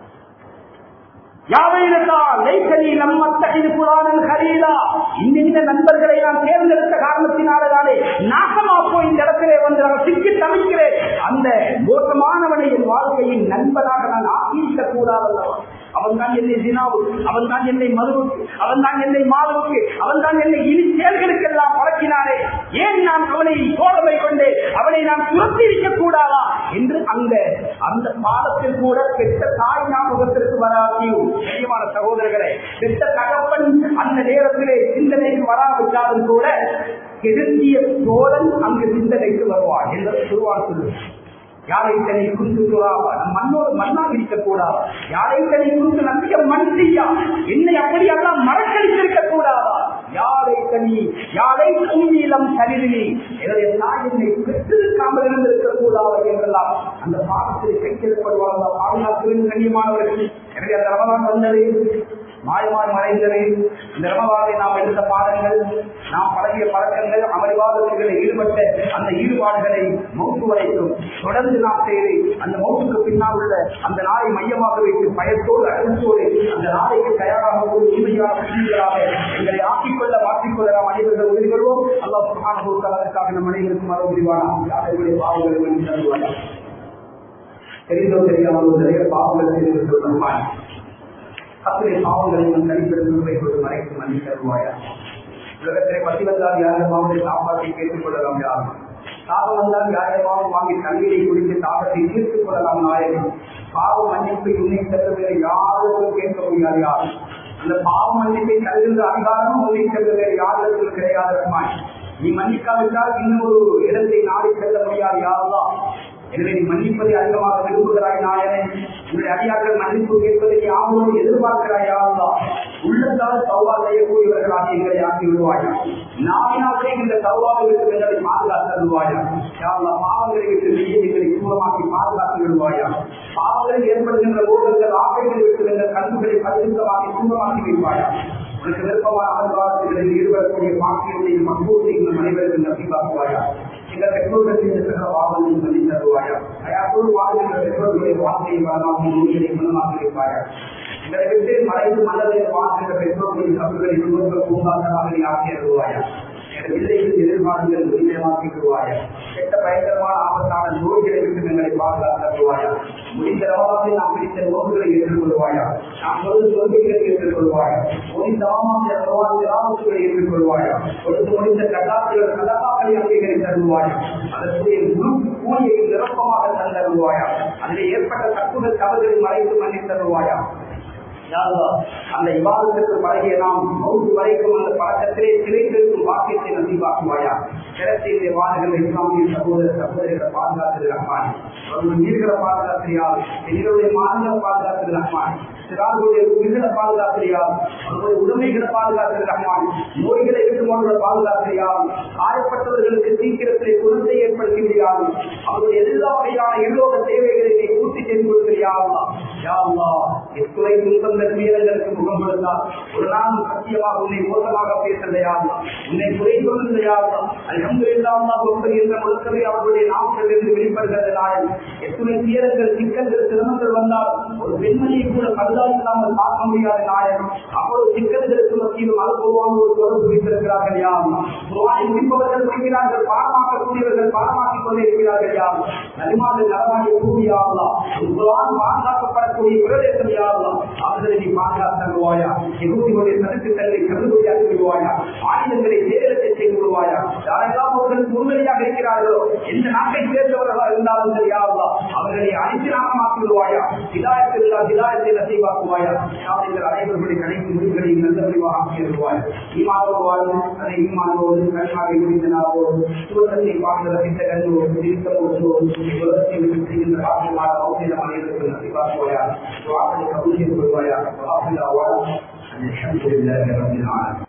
இந்த நண்பர்களை நான் தேர்ந்தெடுத்த காரணத்தினாலே நாசமா போய் இந்த இடத்திலே வந்து நான் சிக்கி தவிக்கிறேன் அந்த மோசமானவனை என் வாழ்க்கையின் நண்பனாக நான் ஆக்கியிருக்க கூடாதல்லவா அவன் தான் என்னை தினாவுக்கு அவன் தான் என்னை மதுவுக்கு அவன் தான் என்னை மாதவுக்கு அவன் தான் என்னை இனி செயல்களுக்கெல்லாம் பழக்கினாரே ஏன் நான் அவனை தோழமை கொண்டு அவனை நான் துரத்தி இருக்க கூடாதா என்று அந்த அந்த பாடத்தில் கூட பெற்ற தாய் ஞாபகத்திற்கு வராதியும் முக்கியமான சகோதரர்களே பெற்ற தகப்பன் அந்த நேரத்திலே சிந்தனைக்கு வராவிட்டாலும் கூட எதிர்த்திய தோழன் அங்கு சிந்தனைக்கு வருவான் என்று சொல்வார் சொல்லுவார் யாரை தனி குறித்து சொல்லாவா நம் மண்ணோடு மண்ணாக இருக்கக்கூடாதா யாரை தனி குறித்து நம்பிக்கை மண் செய்யா என்னை அப்படி எல்லாம் மறக்கடித்திருக்க கூடாதா யாரை தனி யாரை உண்மையிலம் கருதி என்னுடைய தாய் என்னை பெற்றிருக்காமல் இருந்திருக்க கூடாதா என்றெல்லாம் அந்த பாடத்தில் கைச்செல்லப்படுவாங்க பாதுகாப்பு கண்ணியமானவர்கள் எனவே அந்த ரமதான் வந்தது மாயமாய் மறைந்தது இந்த ரமவானை நாம் எடுத்த பாடங்கள் நாம் பழகிய பழக்கங்கள் அமளிவாதங்களில் ஈடுபட்ட அந்த ஈடுபாடுகளை மௌத்து வரைக்கும் தொடர்ந்து நாம் செய்து அந்த மௌத்துக்கு பின்னால் உள்ள அந்த நாளை மையமாக வைத்து பயத்தோடு அழுத்தோடு அந்த நாளைக்கு தயாராக ஒரு உண்மையான புள்ளிகளாக எங்களை ஆக்கிக்கொள்ள மாற்றிக்கொள்ள நாம் அனைவர்கள் உதவி கொள்வோம் அல்லாஹ் சுகான அதற்காக நம் அனைவருக்கும் அறுபது பாவங்களை மன்னித்து தருவார்கள் தெரிந்தோ தெரியாமலோ நிறைய பாவங்கள் செய்து சொல்லுவாய் அத்தனை பாவங்களை நம் தனிப்பெருமை கொண்டு மறைத்து மன்னிக்க தருவாயா உலகத்திலே பசி வந்தால் யாரும் பாவத்தை காப்பாற்றி கேட்டுக் கொள்ளலாம் யாரும் தாகம் வந்தால் யாரையாவது வாங்கி தண்ணீரை குடித்து தாகத்தை தீர்த்துக் கொள்ளலாம் நாயகம் பாவ மன்னிப்பு உன்னை தவிர வேறு யாரும் கேட்க முடியாது யாரும் அந்த பாவ மன்னிப்பை தருகின்ற அதிகாரமும் உன்னை தவிர வேறு யாரிடத்தில் கிடையாது ரஹ்மான் நீ மன்னிக்காவிட்டால் இன்னொரு இடத்தை நாடி செல்ல முடியாது யாரெல்லாம் எனவே நீ மன்னிப்பதை அதிகமாக விரும்புகிறாய் நாயனே உன்னுடைய அடியார்கள் மன்னிப்பு கேட்பதை யாரும் எதிர்பார்க்கிறாய் யாரெல்லாம் உள்ளத்தால் சௌவா செய்யக்கூடியவர்களாக எங்களை ஆக்கி விடுவாயா நாவினால் செய்கின்ற சௌவாவை விட்டு எங்களை பாதுகாத்து விடுவாயா யாரெல்லாம் பாவங்களை விட்டு நீ எங்களை தூரமாக்கி பாதுகாத்து விடுவாயா பாவங்களில் ஏற்படுகின்ற போகங்கள் ஆசைகளை விட்டு எங்கள் கண்புகளை பரிசுத்தமாக்கி தூரமாக்கி விடுவாயா உனக்கு விருப்பமான அகழ்வாரத்தில் ஈடுபடக்கூடிய பாக்கியத்தையும் மன்பூர்த்தையும் அனைவருக்கும் நம்பிப்பாக்குவாயா எங்கள் பெற்றோர்கள் செய்த சகல பாவங்களையும் சொல்லி தருவாயா அயாத்தோடு வாழ்கின்ற பெற்றோர்களுடைய வாழ்க்கையை வரலாற்று நோய்களை குணமாக்கி வைப்பாயா எங்களை விட்டு மறைந்து மன்னர்கள் வாழ்கின்ற பெற்றோர்களின் கபர்களை குடும்பங்கள் பூங்காக்களாக நீ ஆக்கி அருவாயா எங்கள் பிள்ளைகள் எதிர்பார்ப்புகள் உரிமையாக்கி தருவாயா கெட்ட பயங்கரமான ஆபத்தான நோய்களை விட்டு எங்களை பாதுகாத்து தருவாயா முடிந்த ரவாவை நாம் பிடித்த நோய்களை ஏற்றுக்கொள்வாயா நாம் பொழுது நோய்களை ஏற்றுக்கொள்வாயா முடிந்த ரவாமாசிய ரவாசிகளை ஏற்றுக்கொள்வாயா பொழுது முடிந்த கல்லாக்கள் கல்லாக்களை அங்கீகரி தருவாயா அதற்குரிய முழு கூலியை நிரப்பமாக தந்தருவாயா அதில் ஏற்பட்ட தப்புகள் தவறுகளை மறைத்து மன்னித்து தருவாயா அந்த விவாதத்திற்கு பழகிய நாம் மௌத்து வரைக்கும் அந்த பழக்கத்திலே திளைத்திருக்கும் வாக்கியத்தை நம்பிவாக்குவாயா கிடத்திய வாதங்கள் இஸ்லாமிய சகோதர சகோதரிகளை பாதுகாத்து ரஹ்மான் அவர்கள் நீர்களை பாதுகாத்திரியால் எங்களுடைய மாநில பாதுகாத்து ரஹ்மான் சிறார்களுடைய உயிர்களை பாதுகாத்திரியால் அவர்களுடைய உரிமைகளை பாதுகாத்து ரஹ்மான் நோய்களை விட்டு அவர்களை பாதுகாத்திரியால் காயப்பட்டவர்களுக்கு சீக்கிரத்திலே குணத்தை ஏற்படுத்துகிறார் அவருடைய எல்லா வகையான எல்லோக தேவைகளை நீ பூர்த்தி செய்து கொடுக்கிறியாள் யாருலா எத்துறை துன்பங்கள் வீரர்களுக்கு முகம் கொடுத்தால் ஒரு நாள் சத்தியமாக உன்னை மோசமாக பேசலையாகும் உன்னை குறை சொல்லலையாகும் அலமது இல்லாமல் என்ற முழுக்கவே அவர்களுடைய நாமத்தில் இருந்து வெளிப்படுகிறது நாயன் எத்துணை வீரர்கள் சிக்கல்கள் சிரமங்கள் வந்தால் ஒரு பெண்மணியை கூட கல்லா இல்லாமல் பார்க்க முடியாத நாயன் அவ்வளவு சிக்கல்களுக்கு மத்தியிலும் அனுபவமாக ஒரு தொடர்பு வைத்திருக்கிறார்கள் யாரும் குருவானை முடிப்பவர்கள் முடிக்கிறார்கள் பாடமாக்கக்கூடியவர்கள் பாடமாக்கிக் கொண்டே இருக்கிறார்கள் யாரும் நலிமாவில் நலவாடி கூடியாகலாம் குருவான் பாதுகாக்கப்படக்கூடிய பிரதேசம் யாரெல்லாம் அவர்களை நீ பாதுகாத்தருவாயா எகுதிகளுடைய சதுக்கு தன்னை கருதுபடி அறிவிடுவாயா ஆயுதங்களை சேதத்தை செய்து விடுவாயா யாரெல்லாம் அவர்கள் முன்னிலையாக இருக்கிறார்களோ எந்த நாட்டை சேர்ந்தவர்களாக இருந்தாலும் சரி யாரெல்லாம் அவர்களை அனைத்து நாமமாக்கி விடுவாயா இதாயத்தில் இல்லா இதாயத்தை நசைவாக்குவாயா யாவர்கள் அனைவர்களுடைய கடைசி முடிவுகளையும் நல்ல முடிவாக ஆக்கி விடுவாயா ஈமானோடு வாழும் அதை ஈமானோடு கண்மாக இருந்த நாளோடு சுவசத்தை பார்க்கிற சித்த கண்ணோடு திருத்த போட்டோடு உலகத்தை விட்டு செய்கின்ற பாக்கியமான மௌசிய மனிதர்களுக்கு நசைவாக்குவாயா وعقل قبول الرواية وآخر الأوان الحمد لله رب العالمين